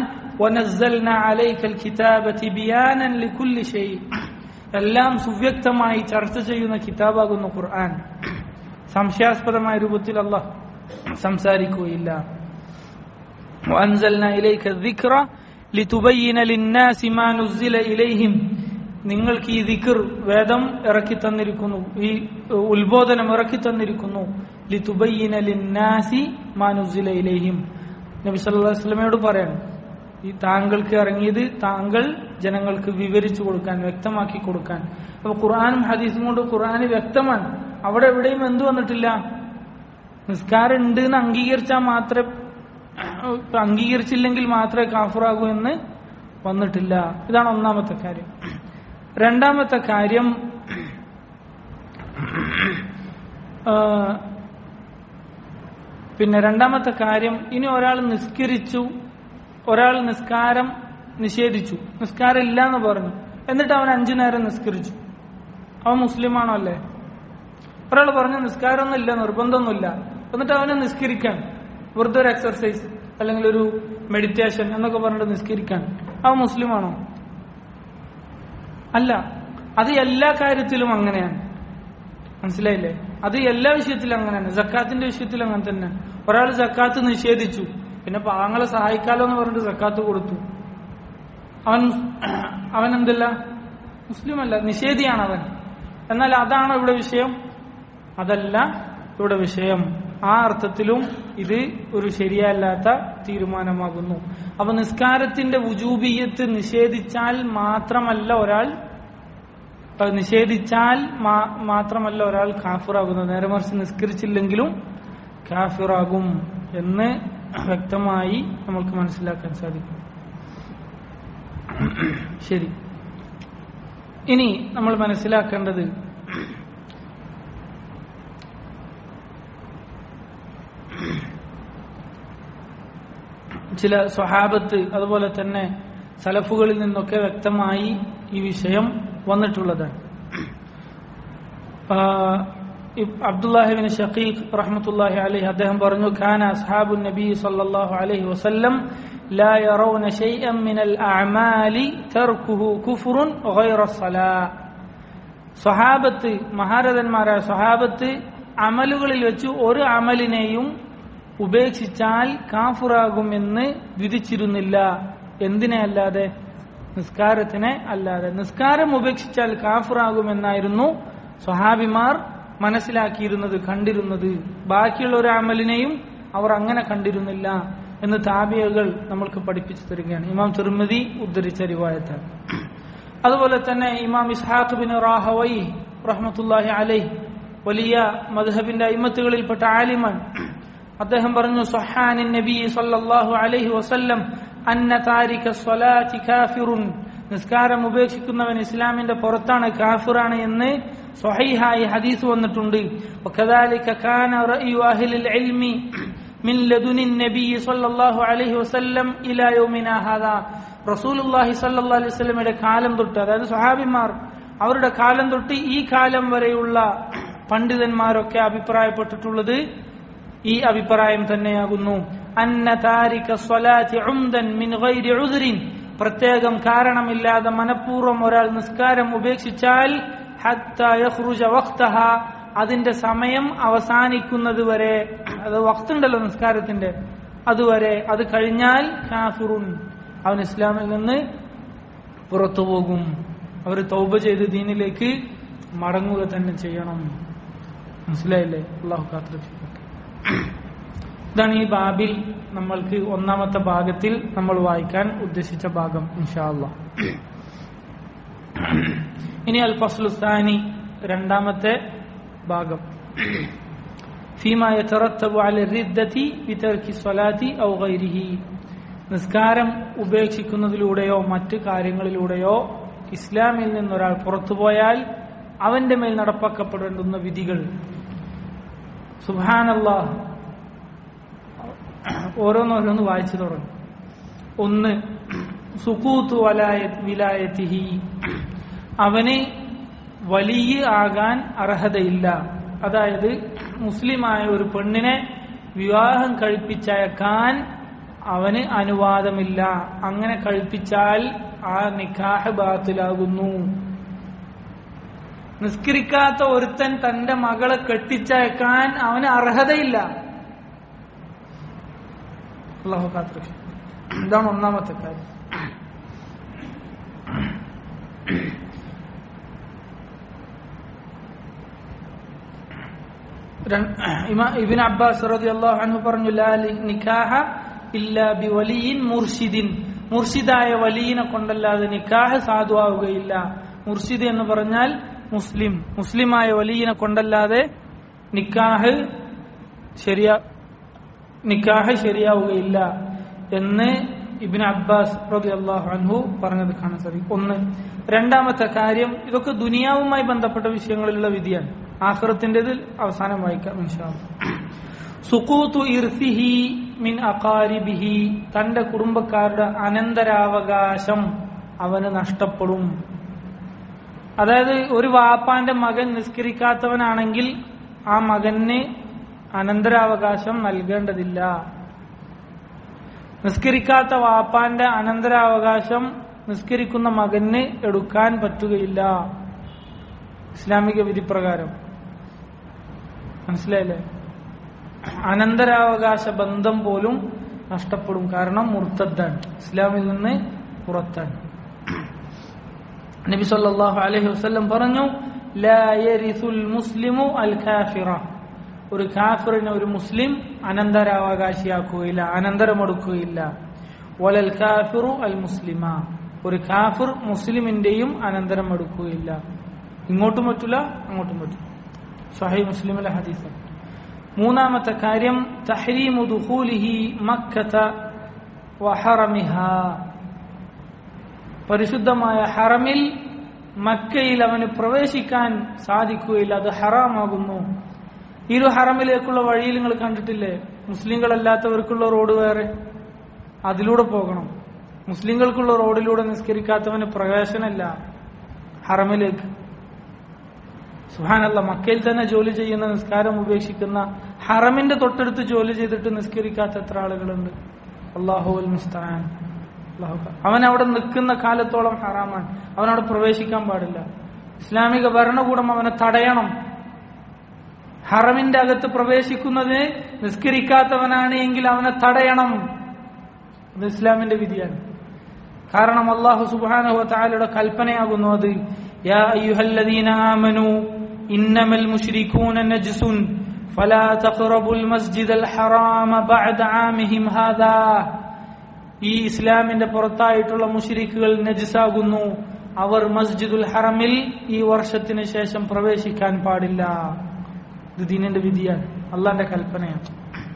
എല്ലാം സുവ്യക്തമായി ചർച്ച ചെയ്യുന്ന കിതാബാകുന്ന ഖുർആൻ സംശയാസ്പദമായ രൂപത്തിൽ അള്ളാഹ് സംസാരിക്കുകയില്ല وأنزلنا إليك الذكر لتبين للناس ما نزل إليهم നിങ്ങൾക്ക് ഈ ദിക്കർ വേദം ഇറക്കി തന്നിരിക്കുന്നു ഈ ഉത്ബോധനം ഇറക്കി തന്നിരിക്കുന്നു ലിതുബയ്യിന ലിന്നാസി മാനുസില ഇലൈഹിം നബി സല്ലല്ലാഹു അലൈഹി വസല്ലമയോട് പറയണം ഈ താങ്കൾക്ക് ഇറങ്ങിയത് താങ്കൾ ജനങ്ങൾക്ക് വിവരിച്ചു കൊടുക്കാൻ വ്യക്തമാക്കി കൊടുക്കാൻ അപ്പൊ ഖുർആാനും ഹദീസും കൊണ്ട് ഖുർആന് വ്യക്തമാണ് അവിടെ എവിടെയും എന്ത് വന്നിട്ടില്ല നിസ്കാരം ഉണ്ട് എന്ന് അംഗീകരിച്ചാൽ മാത്രമേ അംഗീകരിച്ചില്ലെങ്കിൽ മാത്രമേ കാഫറാകൂ എന്ന് വന്നിട്ടില്ല ഇതാണ് ഒന്നാമത്തെ കാര്യം രണ്ടാമത്തെ കാര്യം ആ, പിന്നെ രണ്ടാമത്തെ കാര്യം ഇനി ഒരാൾ നിസ്കരിച്ചു ഒരാൾ നിസ്കാരം നിഷേധിച്ചു നിസ്കാരം ഇല്ല എന്ന് പറഞ്ഞു എന്നിട്ട് അവൻ അഞ്ചു നേരം നിസ്കരിച്ചു അവൻ മുസ്ലിമാണോ അല്ലേ ഒരാൾ പറഞ്ഞു നിസ്കാരമൊന്നും ഇല്ല നിർബന്ധമൊന്നുമില്ല എന്നിട്ട് അവനെ നിസ്കരിക്കാൻ വെറുതെ ഒരു എക്സർസൈസ് അല്ലെങ്കിൽ ഒരു മെഡിറ്റേഷൻ എന്നൊക്കെ പറഞ്ഞിട്ട് നിസ്കരിക്കാൻ അവൻ മുസ്ലിമാണോ അല്ല അത് എല്ലാ കാര്യത്തിലും അങ്ങനെയാണ് മനസ്സിലായില്ലേ അത് എല്ലാ വിഷയത്തിലും അങ്ങനെയാണ് ജക്കാത്തിന്റെ വിഷയത്തിലും അങ്ങനെ തന്നെ ഒരാൾ ജക്കാത്ത് നിഷേധിച്ചു പിന്നെ പാവങ്ങളെ സഹായിക്കാലോ എന്ന് പറഞ്ഞിട്ട് ജക്കാത്ത് കൊടുത്തു അവൻ അവൻ എന്തല്ല മുസ്ലിം അല്ല നിഷേധിയാണ് അവൻ എന്നാൽ അതാണോ ഇവിടെ വിഷയം അതല്ല ഇവിടെ വിഷയം ആ അർത്ഥത്തിലും ഇത് ഒരു ശരിയല്ലാത്ത തീരുമാനമാകുന്നു അപ്പൊ നിസ്കാരത്തിന്റെ വുജൂബിയത്ത് നിഷേധിച്ചാൽ മാത്രമല്ല ഒരാൾ അത് നിഷേധിച്ചാൽ മാ- മാത്രമല്ല ഒരാൾ കാഫിറാകുന്നത് നേരെ മറിച്ച് നിസ്കരിച്ചില്ലെങ്കിലും കാഫിറാകും എന്ന് വ്യക്തമായി നമ്മൾക്ക് മനസ്സിലാക്കാൻ സാധിക്കും ശരി ഇനി നമ്മൾ മനസ്സിലാക്കേണ്ടത് ചില സ്വഹാബത്ത് അതുപോലെ തന്നെ സലഫുകളിൽ നിന്നൊക്കെ വ്യക്തമായി ഈ വിഷയം വന്നിട്ടുള്ളതാണ് അബ്ദുല്ലാഹിബിൻ ഷഖീഖ് റഹ്മത്തുല്ലാഹി അലൈഹി അദ്ദേഹം പറഞ്ഞു ഖാന അസ്ഹാബു നബി സല്ലല്ലാഹു അലൈഹി വസല്ലം لا يرون شيئا من الأعمال تركه كفر غير الصلاة സ്വഹാബത്ത് മഹാരഥന്മാരായ സ്വഹാബത്ത് അമലുകളിൽ വെച്ച് ഒരു അമലിനെയും ഉപേക്ഷിച്ചാൽ കാഫുറാകുമെന്ന് വിധിച്ചിരുന്നില്ല എന്തിനെ അല്ലാതെ നിസ്കാരത്തിനെ അല്ലാതെ നിസ്കാരം ഉപേക്ഷിച്ചാൽ കാഫുറാകുമെന്നായിരുന്നു സ്വഹാബിമാർ മനസ്സിലാക്കിയിരുന്നത് കണ്ടിരുന്നത് ബാക്കിയുള്ള ഒരു അമലിനെയും അവർ അങ്ങനെ കണ്ടിരുന്നില്ല എന്ന് താബിയകൾ നമ്മൾക്ക് പഠിപ്പിച്ചു തരികയാണ് ഇമാം തിരുമതി ഉദ്ധരിച്ച റിവായത്താണ് അതുപോലെ തന്നെ ഇമാം ഇസ്ഹാഖ് ബിൻ റാഹവൈ റഹ്മത്തുല്ലാഹി അലൈഹ് വലിയ മദ്ഹബിന്റെ അയിമത്തുകളിൽപ്പെട്ട ആലിമൻ അദ്ദേഹം പറഞ്ഞു സഹാനിൻ നബി സല്ലല്ലാഹു അലൈഹി വസല്ലം അന്ന താരിക സ്വലാത്തി കാഫിറുൻ നിസ്കാരം ഉപേക്ഷിക്കുന്നവൻ ഇസ്ലാമിന്റെ പുറത്താണ് കാഫിറാണ് എന്ന് സ്വഹീഹായി ഹദീസ് വന്നിട്ടുണ്ട് وكذلك كان رأي أهل العلم من لدن النبي صلى الله عليه وسلم إلى يومنا هذا റസൂലുള്ളാഹി സല്ലല്ലാഹു അലൈഹി വസല്ലമയുടെ കാലം തൊട്ട് അതായത് സ്വഹാബിമാർ അവരുടെ കാലം തൊട്ട് ഈ കാലം വരെയുള്ള പണ്ഡിതന്മാരൊക്കെ അഭിപ്രായപ്പെട്ടിട്ടുള്ളത് ഈ അഭിപ്രായം തന്നെയാകുന്നു അന്ന താരിക സ്വലാത്തി ഉംദൻ മിൻ ഗൈരി ഉദ്രിൻ പ്രത്യേകം കാരണമില്ലാതെ മനഃപൂർവ്വം ഒരാൾ നിസ്കാരം ഉപേക്ഷിച്ചാൽ ഹത്താ യഖ്റുജ വഖ്തഹ അതിന്റെ സമയം അവസാനിക്കുന്നത് വരെ അത് വക്തുണ്ടല്ലോ നിസ്കാരത്തിന്റെ അതുവരെ അത് കഴിഞ്ഞാൽ കാഫിറുൻ അവൻ ഇസ്ലാമിൽ നിന്ന് പുറത്തു പോകും അവർ തൗബ ചെയ്ത് ദീനിലേക്ക് മടങ്ങുക തന്നെ ചെയ്യണം മനസ്സിലായില്ലേ അള്ളാഹു കാത്തിരക്ഷിക്കട്ടെ ഇതാണ് ഈ ബാബിൽ നമ്മൾക്ക് ഒന്നാമത്തെ ഭാഗത്തിൽ നമ്മൾ വായിക്കാൻ ഉദ്ദേശിച്ച ഭാഗം ഇൻഷാ അള്ളാഹ് ഇനി അൽ ഫസ്ലുസ്ഥാനി രണ്ടാമത്തെ ഭാഗം فيما يترتب على الردة بترك الصلاة أو غيره നിസ്കാരം ഉപേക്ഷിക്കുന്നതിലൂടെയോ മറ്റു കാര്യങ്ങളിലൂടെയോ ഇസ്ലാമിൽ നിന്നൊരാൾ പുറത്തുപോയാൽ അവന്റെ മേൽ നടപ്പാക്കപ്പെടേണ്ടുന്ന വിധികൾ സുഹാനല്ലാ ഓരോന്നോരോന്ന് വായിച്ചു തുടങ്ങും ഒന്ന് സുക്കൂത്തു വലായ വിലായത്തിഹി അവന് വലിയ ആകാൻ അർഹതയില്ല അതായത് മുസ്ലിമായ ഒരു പെണ്ണിനെ വിവാഹം കഴിപ്പിച്ചയക്കാൻ അവന് അനുവാദമില്ല അങ്ങനെ കഴിപ്പിച്ചാൽ ആ നിക്കാഹ് ബാത്തിലാകുന്നു നിസ്കരിക്കാത്ത ഒരുത്തൻ തന്റെ മകളെ കെട്ടിച്ചയക്കാൻ അവന് അർഹതയില്ല അള്ളാഹു കാത്തിരക്ഷ ഇതാണ് ഒന്നാമത്തെ കാര്യം ഇബിൻ അബ്ബാസ് റതി അള്ളാഹു അൻഹു പറഞ്ഞു ലാ നിക്കാഹ ഇല്ല ബി വലിയിൻ മുർഷിദിൻ മുർഷിദായ വലിയനെ കൊണ്ടല്ലാതെ നിക്കാഹ് സാധുവാവുകയില്ല മുർഷിദ് എന്ന് പറഞ്ഞാൽ മുസ്ലിം മുസ്ലിമായ വലിയനെ കൊണ്ടല്ലാതെ നിക്കാഹ് ശരിയാ നിക്കാഹ് ശരിയാവുകയില്ല എന്ന് ഇബിൻ അബ്ബാസ് റബി അള്ളാഹു അൻഹു പറഞ്ഞത് കാണാൻ സാധിക്കും ഒന്ന് രണ്ടാമത്തെ കാര്യം ഇതൊക്കെ ദുനിയാവുമായി ബന്ധപ്പെട്ട വിഷയങ്ങളിലുള്ള വിധിയാണ് ആഹ്റത്തിൻ്റെതിൽ അവസാനം വായിക്കാം ഇൻഷാല്ല സുക്കൂത്തു ഇർസിഹി മിൻ അകാരിബിഹി തന്റെ കുടുംബക്കാരുടെ അനന്തരാവകാശം അവന് നഷ്ടപ്പെടും അതായത് ഒരു വാപ്പാന്റെ മകൻ നിസ്കരിക്കാത്തവനാണെങ്കിൽ ആ മകന് അനന്തരാവകാശം നൽകേണ്ടതില്ല നിസ്കരിക്കാത്ത വാപ്പാന്റെ അനന്തരാവകാശം നിസ്കരിക്കുന്ന മകന് എടുക്കാൻ പറ്റുകയില്ല ഇസ്ലാമിക വിധിപ്രകാരം മനസ്സിലായില്ലേ അനന്തരാവകാശ ബന്ധം പോലും നഷ്ടപ്പെടും കാരണം മുർത്തദ്ദാണ് ഇസ്ലാമിൽ നിന്ന് പുറത്താണ് നബി സല്ലല്ലാഹു അലൈഹി വസല്ലം പറഞ്ഞു ലാ യരിസുൽ മുസ്ലിമു അൽ കാഫിറ ഒരു കാഫിറിനെ ഒരു മുസ്ലിം അനന്തരാവകാശിയാക്കുകയില്ല അനന്തരമെടുക്കുകയില്ല വലൽ കാഫിറു അൽ മുസ്ലിമ ഒരു കാഫിർ മുസ്ലിമിന്റെയും അനന്തരം എടുക്കുകയില്ല ഇങ്ങോട്ടും പറ്റില്ല അങ്ങോട്ടും പറ്റില്ല സഹി മുസ്ലിമിലെ ഹദീസ് മൂന്നാമത്തെ കാര്യം തഹരീമു ദുഖൂലിഹി മക്കത വഹറമിഹ പരിശുദ്ധമായ ഹറമിൽ മക്കയിൽ അവന് പ്രവേശിക്കാൻ സാധിക്കുകയില്ല അത് ഹറാമാകുന്നു ഇരു ഹറമിലേക്കുള്ള വഴിയിൽ നിങ്ങൾ കണ്ടിട്ടില്ലേ മുസ്ലിങ്ങളല്ലാത്തവർക്കുള്ള റോഡ് വേറെ അതിലൂടെ പോകണം മുസ്ലിങ്ങൾക്കുള്ള റോഡിലൂടെ നിസ്കരിക്കാത്തവന് പ്രവേശനമില്ല ഹറമിലേക്ക് സുഹാനല്ല മക്കയിൽ തന്നെ ജോലി ചെയ്യുന്ന നിസ്കാരം ഉപേക്ഷിക്കുന്ന ഹറമിന്റെ തൊട്ടടുത്ത് ജോലി ചെയ്തിട്ട് നിസ്കരിക്കാത്ത എത്ര ആളുകളുണ്ട് അള്ളാഹുൽ മുസ്താൻ അവൻ അവിടെ നിൽക്കുന്ന കാലത്തോളം ഹറാമാണ് അവൻ അവിടെ പ്രവേശിക്കാൻ പാടില്ല ഇസ്ലാമിക ഭരണകൂടം അവനെ തടയണം ഹറമിന്റെ അകത്ത് പ്രവേശിക്കുന്നതിന് നിസ്കരിക്കാത്തവനാണ് എങ്കിൽ അവനെ തടയണം അത് ഇസ്ലാമിന്റെ വിധിയാണ് കാരണം അള്ളാഹു സുബാനഹു താലയുടെ കൽപ്പനയാകുന്നു അത് യാ അയ്യുഹല്ലദീന ആമനു ഇന്നമൽ മുശ്രികൂന നജ്സുൻ فلا تقربوا المسجد الحرام بعد عامهم هذا ഈ ഇസ്ലാമിന്റെ പുറത്തായിട്ടുള്ള മുഷിരിക്കുകൾ നജിസാകുന്നു അവർ മസ്ജിദുൽ ഹറമിൽ ഈ വർഷത്തിന് ശേഷം പ്രവേശിക്കാൻ പാടില്ല ഇത് ദീനിന്റെ വിധിയാണ് അള്ളാന്റെ കൽപ്പനയാണ്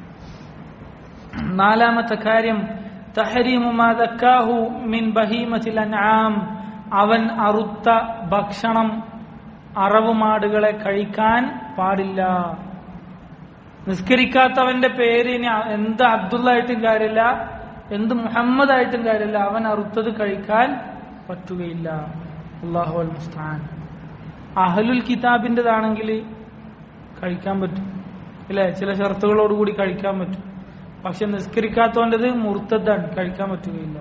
നാലാമത്തെ കാര്യം തഹരീമു മാ ദക്കാഹു മിൻ ബഹീമത്തിൽ അൻആം അവൻ അറുത്ത ഭക്ഷണം അറവുമാടുകളെ കഴിക്കാൻ പാടില്ല നിസ്കരിക്കാത്തവന്റെ പേര് ഇനി എന്ത് അബ്ദുള്ളായിട്ടും കാര്യമില്ല എന്ത് മുഹമ്മദ് ആയിട്ടും കാര്യമില്ല അവൻ അറുത്തത് കഴിക്കാൻ പറ്റുകയില്ല അള്ളാഹു അൽ മുസ്താൻ അഹലുൽ കിതാബിൻ്റെതാണെങ്കിൽ കഴിക്കാൻ പറ്റും അല്ലെ ചില ഷർത്തുകളോടുകൂടി കഴിക്കാൻ പറ്റും പക്ഷെ നിസ്കരിക്കാത്തവൻ്റെത് മുർത്തതാണ് കഴിക്കാൻ പറ്റുകയില്ല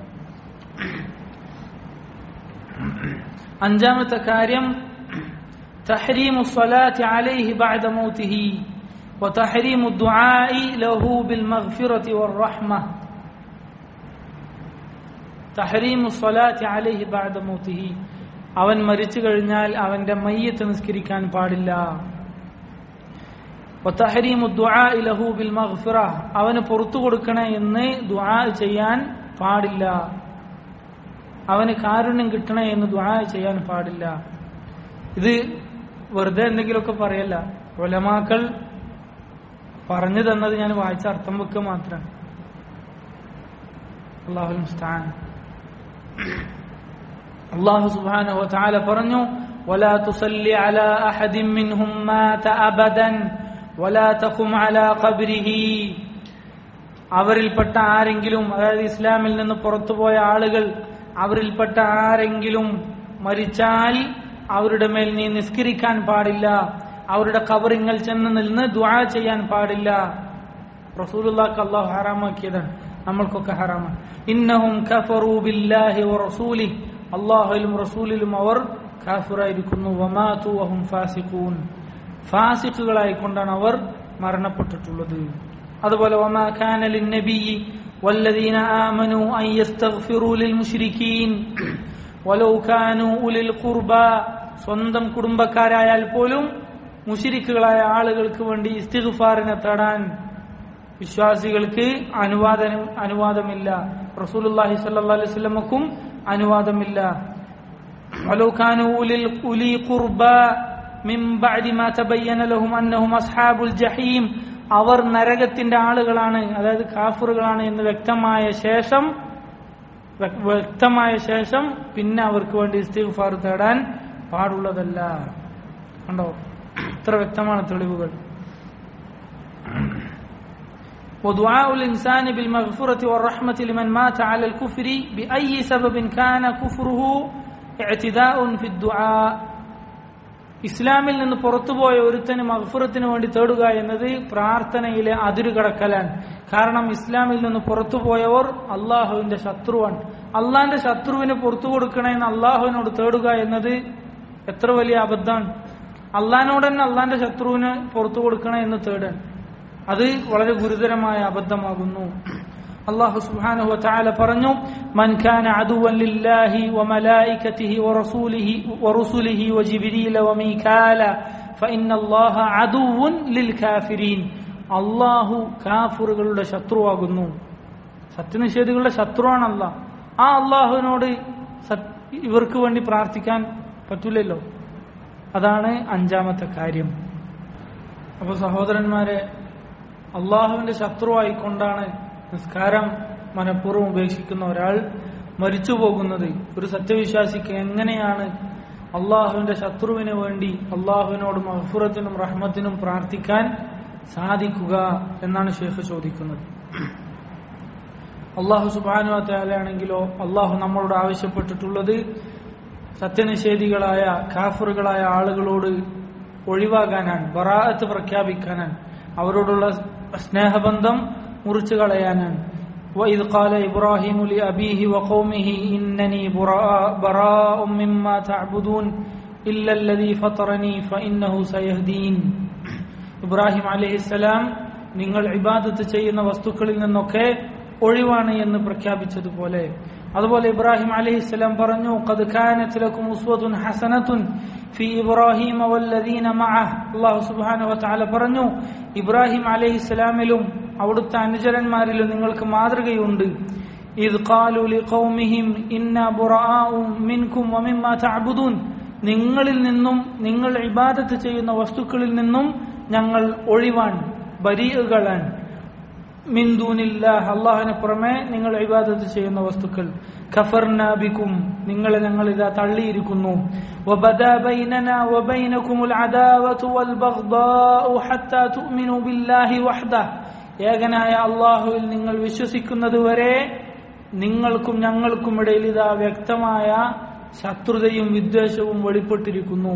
അഞ്ചാമത്തെ കാര്യം تحريم الصلاة عليه بعد موته وتحريم الدعاء له بالمغفرة والرحمة تحريم الصلاة عليه بعد موته അവൻ മരിച്ചു കഴിഞ്ഞാൽ അവന്റെ മയ്യത്ത് നിസ്കരിക്കാൻ പാടില്ല അവന് പുറത്തു കൊടുക്കണേ എന്ന് ദുആ ചെയ്യാൻ പാടില്ല അവന് കാരുണ്യം കിട്ടണേ എന്ന് ദുആ ചെയ്യാൻ പാടില്ല ഇത് വെറുതെ എന്തെങ്കിലുമൊക്കെ പറയല്ല ഒലമാക്കൾ പറഞ്ഞു തന്നത് ഞാൻ വായിച്ച അർത്ഥം വെക്കുക മാത്രമാണ് അള്ളാഹുൽ മുസ്താൻ അള്ളാഹു സുബ്ഹാനഹു വതആല പറഞ്ഞു ولا تصلي على أحد منهم مات أبدا ولا تقم على قبره അവരിൽപ്പെട്ട ആരെങ്കിലും അതായത് ഇസ്ലാമിൽ നിന്ന് പുറത്തുപോയ ആളുകൾ അവരിൽപ്പെട്ട ആരെങ്കിലും മരിച്ചാൽ അവരുടെ മേൽ നീ നിസ്കരിക്കാൻ പാടില്ല അവരുടെ കവറിങ്ങൾ ചെന്ന് നിന്ന് ദുആ ചെയ്യാൻ പാടില്ല റസൂലുള്ളാഹ് അല്ലാഹു ഹറാമാക്കിയതാണ് നമ്മൾക്കൊക്കെ ഹറാമാണ് ഇന്നഹും കഫറൂ ബില്ലാഹി വറസൂലിഹി അല്ലാഹുവിലും റസൂലിലും അവർ കാഫിറായിരിക്കുന്നു വമാതു വഹും ഫാസിഖൂൻ ഫാസിഖുകളായി കൊണ്ടാണ് അവർ മരണപ്പെട്ടിട്ടുള്ളത് അതുപോലെ വമാ കാന ലിന്നബി والذين آمنوا أن يستغفروا للمشركين ولو كانوا أولي القربى സ്വന്തം കുടുംബക്കാരായാൽ പോലും മുഷിരിക്കുകളായ ആളുകൾക്ക് വേണ്ടി ഇസ്തിഗ്ഫാറിനെ തേടാൻ വിശ്വാസികൾക്ക് അനുവാദം അനുവാദമില്ല റസൂലുള്ളാഹി സ്വല്ലല്ലാഹു അലൈഹി വസല്ലമക്കും അനുവാദമില്ല ولو كانوا أولي أولي قربى من بعد ما تبين لهم أنهم أصحاب الجحيم അവർ നരകത്തിന്റെ ആളുകളാണ് അതായത് കാഫറുകളാണ് എന്ന് വ്യക്തമായ ശേഷം വ്യ- വ്യക്തമായ ശേഷം പിന്നെ അവർക്ക് വേണ്ടി ഇസ്തിഗ്ഫാർ തേടാൻ പാടുള്ളതല്ല കണ്ടോ ഇത്ര വ്യക്തമാണ് തെളിവുകൾ ودعاء الإنسان بالمغفرة والرحمة لمن مات على الكفر بأي سبب كان كفره اعتداء في الدعاء ഇസ്ലാമിൽ നിന്ന് പുറത്തുപോയ ഒരുത്തന് മഹഫുറത്തിന് വേണ്ടി തേടുക എന്നത് പ്രാർത്ഥനയിലെ അതിരു കടക്കലാണ് കാരണം ഇസ്ലാമിൽ നിന്ന് പുറത്തുപോയവർ അള്ളാഹുവിന്റെ ശത്രുവാണ് അള്ളാഹിന്റെ ശത്രുവിന് പുറത്തു കൊടുക്കണമെന്ന് അള്ളാഹുവിനോട് തേടുക എന്നത് എത്ര വലിയ അബദ്ധമാണ് അള്ളഹാനോട് തന്നെ അള്ളാഹിന്റെ ശത്രുവിന് പുറത്തു കൊടുക്കണേ എന്ന് തേടാൻ അത് വളരെ ഗുരുതരമായ അബദ്ധമാകുന്നു അള്ളാഹു സുബ്ഹാനഹു വതആല പറഞ്ഞു മൻ കാന അദുവൻ ലില്ലാഹി വമലായികതിഹി വറസൂലിഹി വറുസുലിഹി വജിബ്രീല വമീകാല ഫഇന്ന അല്ലാഹ അദുവൻ ലിൽകാഫിരീൻ അള്ളാഹു കാഫിറുകളുടെ ശത്രുവാകുന്നു സത്യനിഷേധികളുടെ ശത്രുവാണ് അള്ളാഹ് ആ അള്ളാഹുവിനോട് സത്- ഇവർക്ക് വേണ്ടി പ്രാർത്ഥിക്കാൻ പറ്റൂലല്ലോ അതാണ് അഞ്ചാമത്തെ കാര്യം അപ്പൊ സഹോദരന്മാരെ അള്ളാഹുവിന്റെ ശത്രുവായിക്കൊണ്ടാണ് നിസ്കാരം മനഃപൂർവ്വം ഉപേക്ഷിക്കുന്ന ഒരാൾ മരിച്ചു പോകുന്നത് ഒരു സത്യവിശ്വാസിക്ക് എങ്ങനെയാണ് അള്ളാഹുവിന്റെ ശത്രുവിന് വേണ്ടി അള്ളാഹുവിനോട് മഹഫുറത്തിനും റഹ്മത്തിനും പ്രാർത്ഥിക്കാൻ സാധിക്കുക എന്നാണ് ഷേഖ് ചോദിക്കുന്നത് അള്ളാഹു സുബാനു ആണെങ്കിലോ അള്ളാഹു നമ്മളോട് ആവശ്യപ്പെട്ടിട്ടുള്ളത് സത്യനിഷേധികളായ കാഫറുകളായ ആളുകളോട് ഒഴിവാകാനാണ് ബറാഅത്ത് പ്രഖ്യാപിക്കാനാണ് അവരോടുള്ള സ്നേഹബന്ധം മുറിച്ചു കളയാനാണ് وإذ قال إبراهيم لأبيه وقومه إنني براء, براء مما تعبدون إلا الذي فطرني فإنه سيهدين ഇബ്രാഹിം അലഹിസ്സലാം നിങ്ങൾ ഇബാദത്ത് ചെയ്യുന്ന വസ്തുക്കളിൽ നിന്നൊക്കെ ഒഴിവാണ് എന്ന് പ്രഖ്യാപിച്ചതുപോലെ അതുപോലെ ഇബ്രാഹിം അലഹിസ്സലാം പറഞ്ഞു قد كانت لكم أسوة حسنة في إبراهيم والذين معه അള്ളാഹു സുബ്ഹാനഹു വതആല പറഞ്ഞു ഇബ്രാഹിം അലഹിസ്സലാമിലും അവിടുത്തെ അനുചരന്മാരിലും നിങ്ങൾക്ക് മാതൃകയുണ്ട് إذ قالوا لقومهم إنا براء منكم ومما تعبدون നിങ്ങളിൽ നിന്നും നിങ്ങൾ ഇബാദത്ത് ചെയ്യുന്ന വസ്തുക്കളിൽ നിന്നും ഞങ്ങൾ ഒഴിവാണ് ബരീകളാണ് മിന്ദൂനില്ലാഹ് അള്ളാഹുവിന് പുറമെ നിങ്ങൾ ഇബാദത്ത് ചെയ്യുന്ന വസ്തുക്കൾ ഖഫർനാബിക്കും നിങ്ങളെ ഞങ്ങൾ ഇതാ തള്ളിയിരിക്കുന്നു وبدا بيننا وبينكم العداوة والبغضاء حتى تؤمنوا بالله وحده ഏകനായ അള്ളാഹുവിൽ നിങ്ങൾ വിശ്വസിക്കുന്നത് വരെ നിങ്ങൾക്കും ഞങ്ങൾക്കും ഇടയിൽ ഇതാ വ്യക്തമായ ശത്രുതയും വിദ്വേഷവും വെളിപ്പെട്ടിരിക്കുന്നു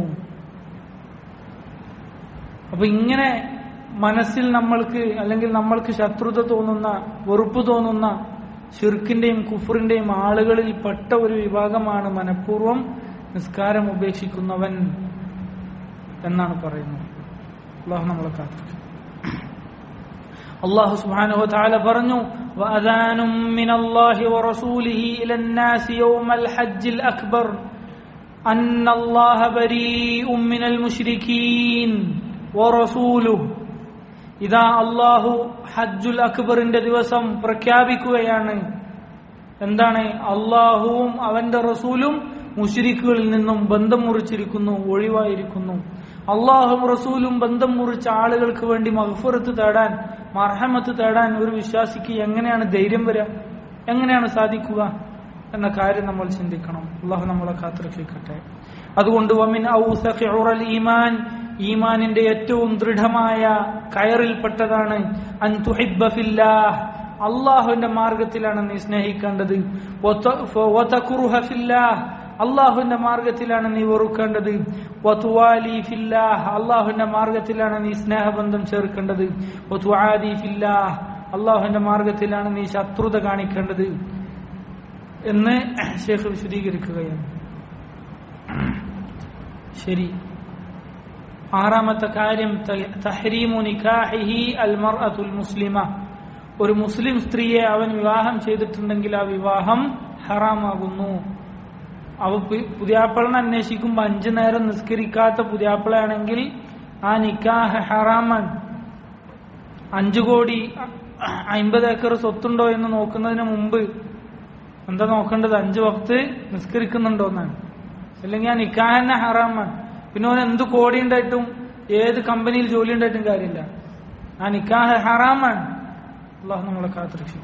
അപ്പൊ ഇങ്ങനെ മനസ്സിൽ നമ്മൾക്ക് അല്ലെങ്കിൽ നമ്മൾക്ക് ശത്രുത തോന്നുന്ന വെറുപ്പ് തോന്നുന്ന ഷിർക്കിന്റെയും കുഫറിന്റെയും ആളുകളിൽ പെട്ട ഒരു വിഭാഗമാണ് മനഃപൂർവ്വം നിസ്കാരം ഉപേക്ഷിക്കുന്നവൻ എന്നാണ് പറയുന്നത് അള്ളാഹു നമ്മളെ കാത്തു അള്ളാഹു സുബ്ഹാനഹു വതആല പറഞ്ഞു وأذان من الله ورسوله إلى الناس يوم الحج الأكبر أن الله بريء من المشركين ورسوله ഇതാ അള്ളാഹു ഹജ്ജുൽ അക്ബറിന്റെ ദിവസം പ്രഖ്യാപിക്കുകയാണ് എന്താണ് അള്ളാഹുവും അവന്റെ റസൂലും മുഷിരിക്കുകളിൽ നിന്നും ബന്ധം മുറിച്ചിരിക്കുന്നു ഒഴിവായിരിക്കുന്നു അള്ളാഹും റസൂലും ബന്ധം മുറിച്ച ആളുകൾക്ക് വേണ്ടി മഹഫുറത്ത് തേടാൻ മർഹമത്ത് തേടാൻ ഒരു വിശ്വാസിക്ക് എങ്ങനെയാണ് ധൈര്യം വരിക എങ്ങനെയാണ് സാധിക്കുക എന്ന കാര്യം നമ്മൾ ചിന്തിക്കണം അള്ളാഹു നമ്മളെ കാത്തിരക്ഷിക്കട്ടെ അതുകൊണ്ട് വമിൻ ഔസഖി ഉറൽ ഈമാൻ ഈമാനിന്റെ ഏറ്റവും ദൃഢമായ കയറിൽപ്പെട്ടതാണ് അൻ തുഹിബ്ബ ഫില്ലാഹ് അള്ളാഹുവിന്റെ മാർഗത്തിലാണ് നീ സ്നേഹിക്കേണ്ടത് വത- വതകുറുഹ ഫില്ലാഹ് അള്ളാഹുവിന്റെ മാർഗത്തിലാണ് നീ വെറുക്കേണ്ടത് വതുവാലി ഫില്ലാഹ് അള്ളാഹുവിന്റെ മാർഗത്തിലാണ് നീ സ്നേഹബന്ധം ചേർക്കേണ്ടത് വതുആദി ഫില്ലാഹ് അള്ളാഹുവിന്റെ മാർഗത്തിലാണ് നീ ശത്രുത കാണിക്കേണ്ടത് എന്ന് ഷേഖ് വിശദീകരിക്കുകയാണ് ശരി ആറാമത്തെ കാര്യം ത- തഹ്രീമു നിക്കാഹിഹി അൽ മർഅത്തുൽ മുസ്ലിമ ഒരു മുസ്ലിം സ്ത്രീയെ അവൻ വിവാഹം ചെയ്തിട്ടുണ്ടെങ്കിൽ ആ വിവാഹം ഹറാമാകുന്നു അവ പു- പുതിയാപ്പിളനെ അന്വേഷിക്കുമ്പോൾ അഞ്ചു നേരം നിസ്കരിക്കാത്ത പുതിയാപ്പിളയാണെങ്കിൽ ആ നിക്കാഹ് ഹറാമാണ് അഞ്ചു കോടി അമ്പത് ഏക്കർ സ്വത്തുണ്ടോ എന്ന് നോക്കുന്നതിന് മുമ്പ് എന്താ നോക്കേണ്ടത് അഞ്ചു വക്ത് നിസ്കരിക്കുന്നുണ്ടോ എന്നാണ് അല്ലെങ്കിൽ ആ നിക്കാഹന്നെ ഹറാമാണ് പിന്നെ ഓൻ എന്ത് കോടി ഉണ്ടായിട്ടും ഏത് കമ്പനിയിൽ ജോലി ഉണ്ടായിട്ടും കാര്യമില്ല ആ നിക്കാഹ് ഹറാമാണ് അള്ളാഹു നമ്മളെ കാത്തുരക്ഷിക്കട്ടെ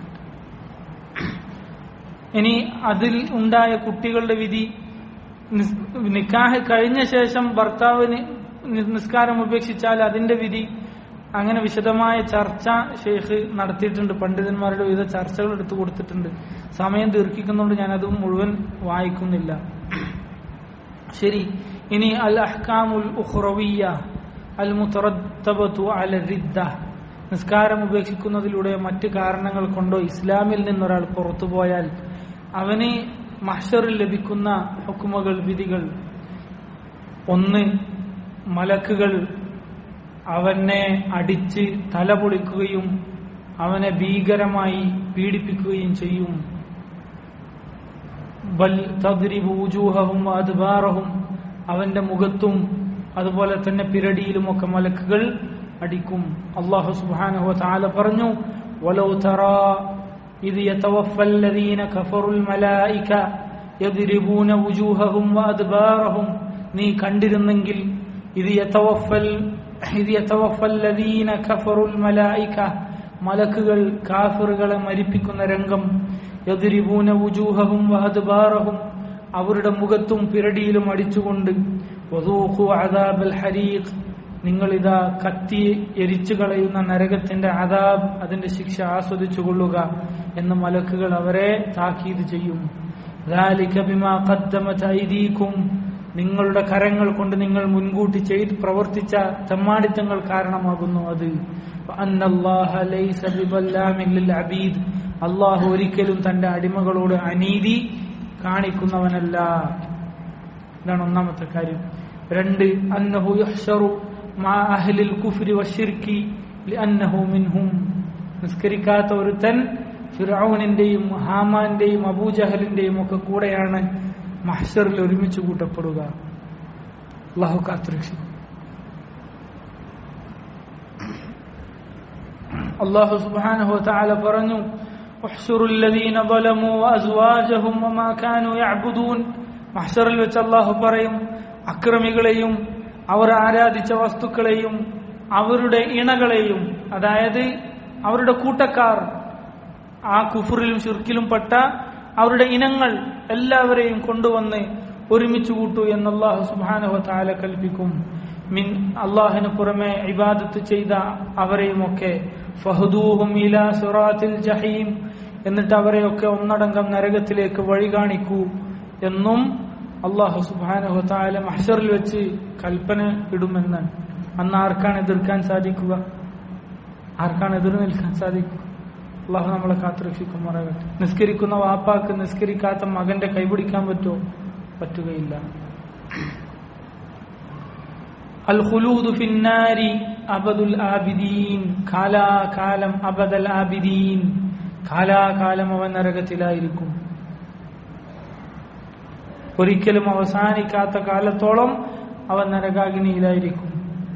ഇനി അതിൽ ഉണ്ടായ കുട്ടികളുടെ വിധി നിസ്- നിക്കാഹ് കഴിഞ്ഞ ശേഷം ഭർത്താവിന് നി- നിസ്കാരം ഉപേക്ഷിച്ചാൽ അതിന്റെ വിധി അങ്ങനെ വിശദമായ ചർച്ച ഷെയ്ഖ് നടത്തിയിട്ടുണ്ട് പണ്ഡിതന്മാരുടെ വിവിധ ചർച്ചകൾ എടുത്തു കൊടുത്തിട്ടുണ്ട് സമയം ദീർഘിക്കുന്നതുകൊണ്ട് ഞാനത് മുഴുവൻ വായിക്കുന്നില്ല ശരി ഇനി അൽ അഹ്കാമുൽ ഉഖ്റവിയ അൽ മുത്തറത്തബത്തു അല റിദ്ദ നിസ്കാരം ഉപേക്ഷിക്കുന്നതിലൂടെ മറ്റ് കാരണങ്ങൾ കൊണ്ടോ ഇസ്ലാമിൽ നിന്നൊരാൾ പുറത്തുപോയാൽ അവന് മഹ്ഷറിൽ ലഭിക്കുന്ന ഹുക്കുമകൾ വിധികൾ ഒന്ന് മലക്കുകൾ അവനെ അടിച്ച് തല പൊളിക്കുകയും അവനെ ഭീകരമായി പീഡിപ്പിക്കുകയും ചെയ്യും ബൽ തദ്രിബു വൂജൂഹഹും അദ്ബാറഹും അവന്റെ മുഖത്തും അതുപോലെ തന്നെ പിരടിയിലുമൊക്കെ മലക്കുകൾ അടിക്കും അള്ളാഹു സുബ്ഹാനഹു വതആല പറഞ്ഞു വലൗ തറാ ഇദ് യതവഫല്ലദീന കഫറുൽ മലായിക യദ്രിബൂന വുജൂഹഹും വഅദ്ബാറഹും നീ കണ്ടിരുന്നെങ്കിൽ ഇത് യതവഫൽ ഇത് യതവഫല്ലദീന കഫറുൽ മലായിക മലക്കുകൾ കാഫിറുകളെ മരിപ്പിക്കുന്ന രംഗം യദ്രിബൂന വുജൂഹഹും വഅദ്ബാറഹും അവരുടെ മുഖത്തും പിരടിയിലും അടിച്ചുകൊണ്ട് വദൂഖു അദാബൽ ഹരീഖ് നിങ്ങളിതാ കത്തി എരിച്ചു കളയുന്ന നരകത്തിന്റെ അദാബ് അതിന്റെ ശിക്ഷ ആസ്വദിച്ചു കൊള്ളുക എന്ന് മലക്കുകൾ അവരെ താക്കീത് ചെയ്യും ذَلِكَ بِمَا قَدَّمَتْ أَيْدِيكُمْ നിങ്ങളുടെ കരങ്ങൾ കൊണ്ട് നിങ്ങൾ മുൻകൂട്ടി ചെയ്ത് പ്രവർത്തിച്ച തെമ്മാടിത്തങ്ങൾ കാരണമാകുന്നു അത് وَأَنَّ اللَّهَ لَيْسَ بِظَلَّامٍ لِلْعَبِيدِ അള്ളാഹു ഒരിക്കലും തന്റെ അടിമകളോട് അനീതി കാണിക്കുന്നവനല്ല ഇതാണ് ഒന്നാമത്തെ കാര്യം രണ്ട് അന്നഹു യുഹ്ശറു മാ അഹ്ലിൽ കുഫ്രി വശിർക്കി ലിഅന്നഹു മിൻഹും നിസ്കരിക്കാത്ത ഒരുത്തൻ ഫിറൌനിന്റെയും ഹാമാന്റെയും അബൂജഹലിന്റെയും ഒക്കെ കൂടെയാണ് മഹ്ഷറിൽ ഒരുമിച്ച് കൂട്ടപ്പെടുക അള്ളാഹു കാത്തുരക്ഷിക്കും അള്ളാഹു സുബ്ഹാനഹു വതആല പറഞ്ഞു احشروا الذين ظلموا وازواجهم وما كانوا يعبدون മഹ്ഷറിൽ വെച്ച് അള്ളാഹു പറയും അക്രമികളെയും അവർ ആരാധിച്ച വസ്തുക്കളെയും അവരുടെ ഇണകളെയും അതായത് അവരുടെ കൂട്ടക്കാർ ആ കുഫറിലും ഷിർക്കിലും പെട്ട അവരുടെ ഇനങ്ങൾ എല്ലാവരെയും കൊണ്ടുവന്ന് ഒരുമിച്ച് കൂട്ടു എന്ന് അള്ളാഹു സുബാനഹു താല കൽപ്പിക്കും മിൻ അള്ളാഹിന് പുറമെ ഇബാദത്ത് ചെയ്ത അവരെയുമൊക്കെ ഫഹദൂഹും ഇലാ സുറാത്തിൽ ജഹീം എന്നിട്ട് അവരെയൊക്കെ ഒന്നടങ്കം നരകത്തിലേക്ക് വഴി കാണിക്കൂ എന്നും അള്ളാഹു സുബാനഹു താല മഹ്ഷറിൽ വെച്ച് കൽപ്പന ഇടുമെന്ന് അന്ന് ആർക്കാണ് എതിർക്കാൻ സാധിക്കുക ആർക്കാണ് എതിർ നിൽക്കാൻ സാധിക്കുക അള്ളാഹു നമ്മളെ കാത്തുരക്ഷിക്കുമാറാകട്ടെ നിസ്കരിക്കുന്ന വാപ്പാക്ക് നിസ്കരിക്കാത്ത മകന്റെ കൈപിടിക്കാൻ പറ്റുമോ പറ്റുകയില്ല അൽ ഖുലൂദു ഫിന്നാരി അബദുൽ ആബിദീൻ കാലാകാലം അബദൽ ആബിദീൻ കാലാകാലം അവൻ നരകത്തിലായിരിക്കും ഒരിക്കലും അവസാനിക്കാത്ത കാലത്തോളം അവൻ നരകാഗ്നിയിലായിരിക്കും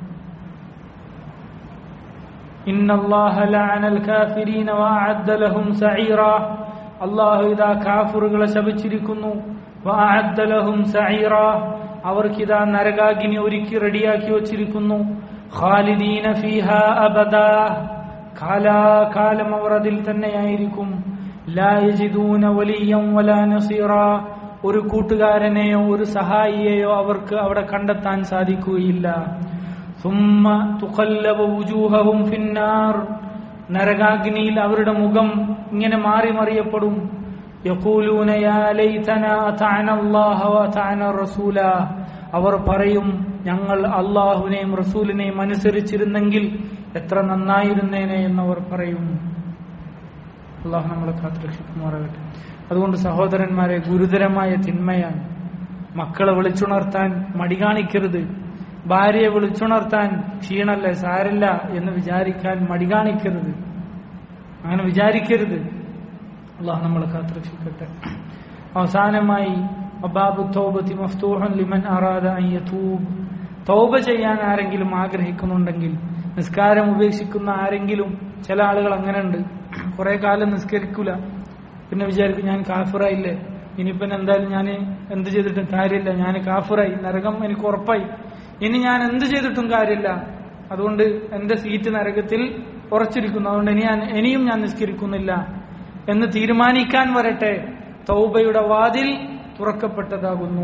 ഇന്നല്ലാഹ ലഅനൽ കാഫിരീന വഅഅദ്ദ ലഹും സഈറ അല്ലാഹു ഇദാ കാഫിറുകളെ ശപിച്ചിരിക്കുന്നു വഅഅദ്ദ ലഹും സഈറ അവർക്കിതാ നരകാഗ്നി ഒരുക്കി റെഡിയാക്കി വച്ചിരിക്കുന്നു ഖാലിദീന ഫീഹാ അബദാ കാലാകാലം അവർ അതിൽ തന്നെയായിരിക്കും ലാ യജിദൂന വലിയം വലാ നസീറ ഒരു കൂട്ടുകാരനെയോ ഒരു സഹായിയെയോ അവർക്ക് അവിടെ കണ്ടെത്താൻ സാധിക്കുകയില്ല ثم تقلب وجوههم في النار നരകാഗ്നിയിൽ അവരുടെ മുഖം ഇങ്ങനെ മാറി മറിയപ്പെടും യഖൂലൂന യാ ലൈതന അതഅന അല്ലാഹ വഅതഅന റസൂല അവർ പറയും ഞങ്ങൾ അള്ളാഹുവിനെയും റസൂലിനെയും അനുസരിച്ചിരുന്നെങ്കിൽ എത്ര നന്നായിരുന്നേനെ എന്നവർ പറയും അള്ളാഹു നമ്മളെ കാത്തുരക്ഷിക്കുമാറാകട്ടെ അതുകൊണ്ട് സഹോദരന്മാരെ ഗുരുതരമായ തിന്മയാണ് മക്കളെ വിളിച്ചുണർത്താൻ മടി കാണിക്കരുത് ഭാര്യയെ വിളിച്ചുണർത്താൻ ക്ഷീണല്ലേ സാരല്ല എന്ന് വിചാരിക്കാൻ മടി കാണിക്കരുത് അങ്ങനെ വിചാരിക്കരുത് അള്ളാഹു നമ്മളെ കാത്തുരക്ഷിക്കട്ടെ അവസാനമായി അബാബു തൗബത്തി മഫ്തൂഹൻ ലിമൻ അറാദ അൻ യതൂബ് തൗബ ചെയ്യാൻ ആരെങ്കിലും ആഗ്രഹിക്കുന്നുണ്ടെങ്കിൽ നിസ്കാരം ഉപേക്ഷിക്കുന്ന ആരെങ്കിലും ചില ആളുകൾ അങ്ങനെ ഉണ്ട് കുറെ കാലം നിസ്കരിക്കൂല പിന്നെ വിചാരിക്കും ഞാൻ കാഫിറായില്ലേ ഇനിയിപ്പം എന്തായാലും ഞാൻ എന്ത് ചെയ്തിട്ടും കാര്യമില്ല ഞാൻ കാഫിറായി നരകം എനിക്ക് ഉറപ്പായി ഇനി ഞാൻ എന്ത് ചെയ്തിട്ടും കാര്യമില്ല അതുകൊണ്ട് എന്റെ സീറ്റ് നരകത്തിൽ ഉറച്ചിരിക്കുന്നു അതുകൊണ്ട് ഇനി ഞാൻ ഇനിയും ഞാൻ നിസ്കരിക്കുന്നില്ല എന്ന് തീരുമാനിക്കാൻ വരട്ടെ തൗബയുടെ വാതിൽ തുറക്കപ്പെട്ടതാകുന്നു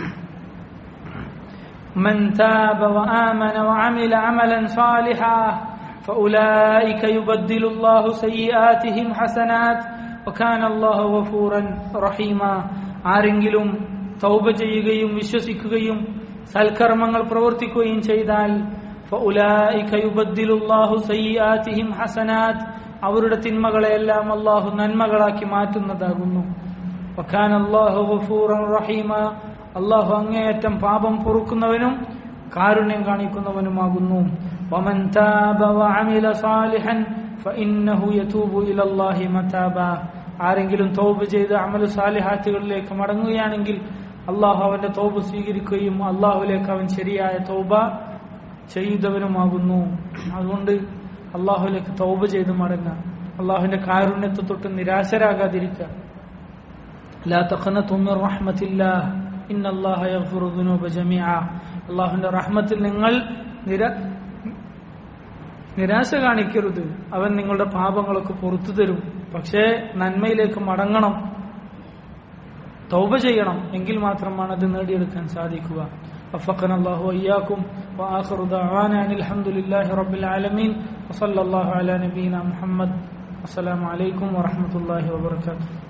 من تاب وآمن وعمل عملا صالحا فأولئك يبدل الله سيئاتهم حسنات وكان الله غفورا رحيما ആരെങ്കിലും തൗബ ചെയ്യുകയും വിശ്വസിക്കുകയും സൽക്കർമ്മങ്ങൾ പ്രവർത്തിക്കുകയും ചെയ്താൽ فأولئك يبدل الله سيئاتهم حسنات അവരുടെ തിന്മകളെല്ലാം അള്ളാഹു നന്മകളാക്കി മാറ്റുന്നതാകുന്നു വഖാന അല്ലാഹു ഗഫൂറൻ റഹീമ അള്ളാഹു അങ്ങേയറ്റം പാപം പൊറുക്കുന്നവനും കാരുണ്യം കാണിക്കുന്നവനുമാകുന്നു വമൻ താബ വഅമില സാലിഹൻ ഫഇന്നഹു യതൂബു ഇലല്ലാഹി മതാബ ആരെങ്കിലും തൗബ ചെയ്ത് അമലു സാലിഹാത്തുകളിലേക്ക് മടങ്ങുകയാണെങ്കിൽ അള്ളാഹു അവന്റെ തൗബ സ്വീകരിക്കുകയും അള്ളാഹുലേക്ക് അവൻ ശരിയായ തൗബ ചെയ്തവനുമാകുന്നു അതുകൊണ്ട് അള്ളാഹുലേക്ക് തൗബ ചെയ്ത് മടങ്ങുക അള്ളാഹുവിന്റെ കാരുണ്യത്തെ തൊട്ട് നിരാശരാകാതിരിക്കുക لا تقنطوا من رحمة الله إن الله يغفر الذنوب جميعا അള്ളാഹുവിന്റെ റഹ്മത്തിൽ നിങ്ങൾ നിര നിരാശ കാണിക്കരുത് അവൻ നിങ്ങളുടെ പാപങ്ങളൊക്കെ പുറത്തു തരും പക്ഷേ നന്മയിലേക്ക് മടങ്ങണം തൗബ ചെയ്യണം എങ്കിൽ മാത്രമാണ് അത് നേടിയെടുക്കാൻ സാധിക്കുക وفقنا الله وإياكم وآخر دعوانا أن الحمد لله رب العالمين وصلى الله على نبينا محمد السلام عليكم ورحمة الله وبركاته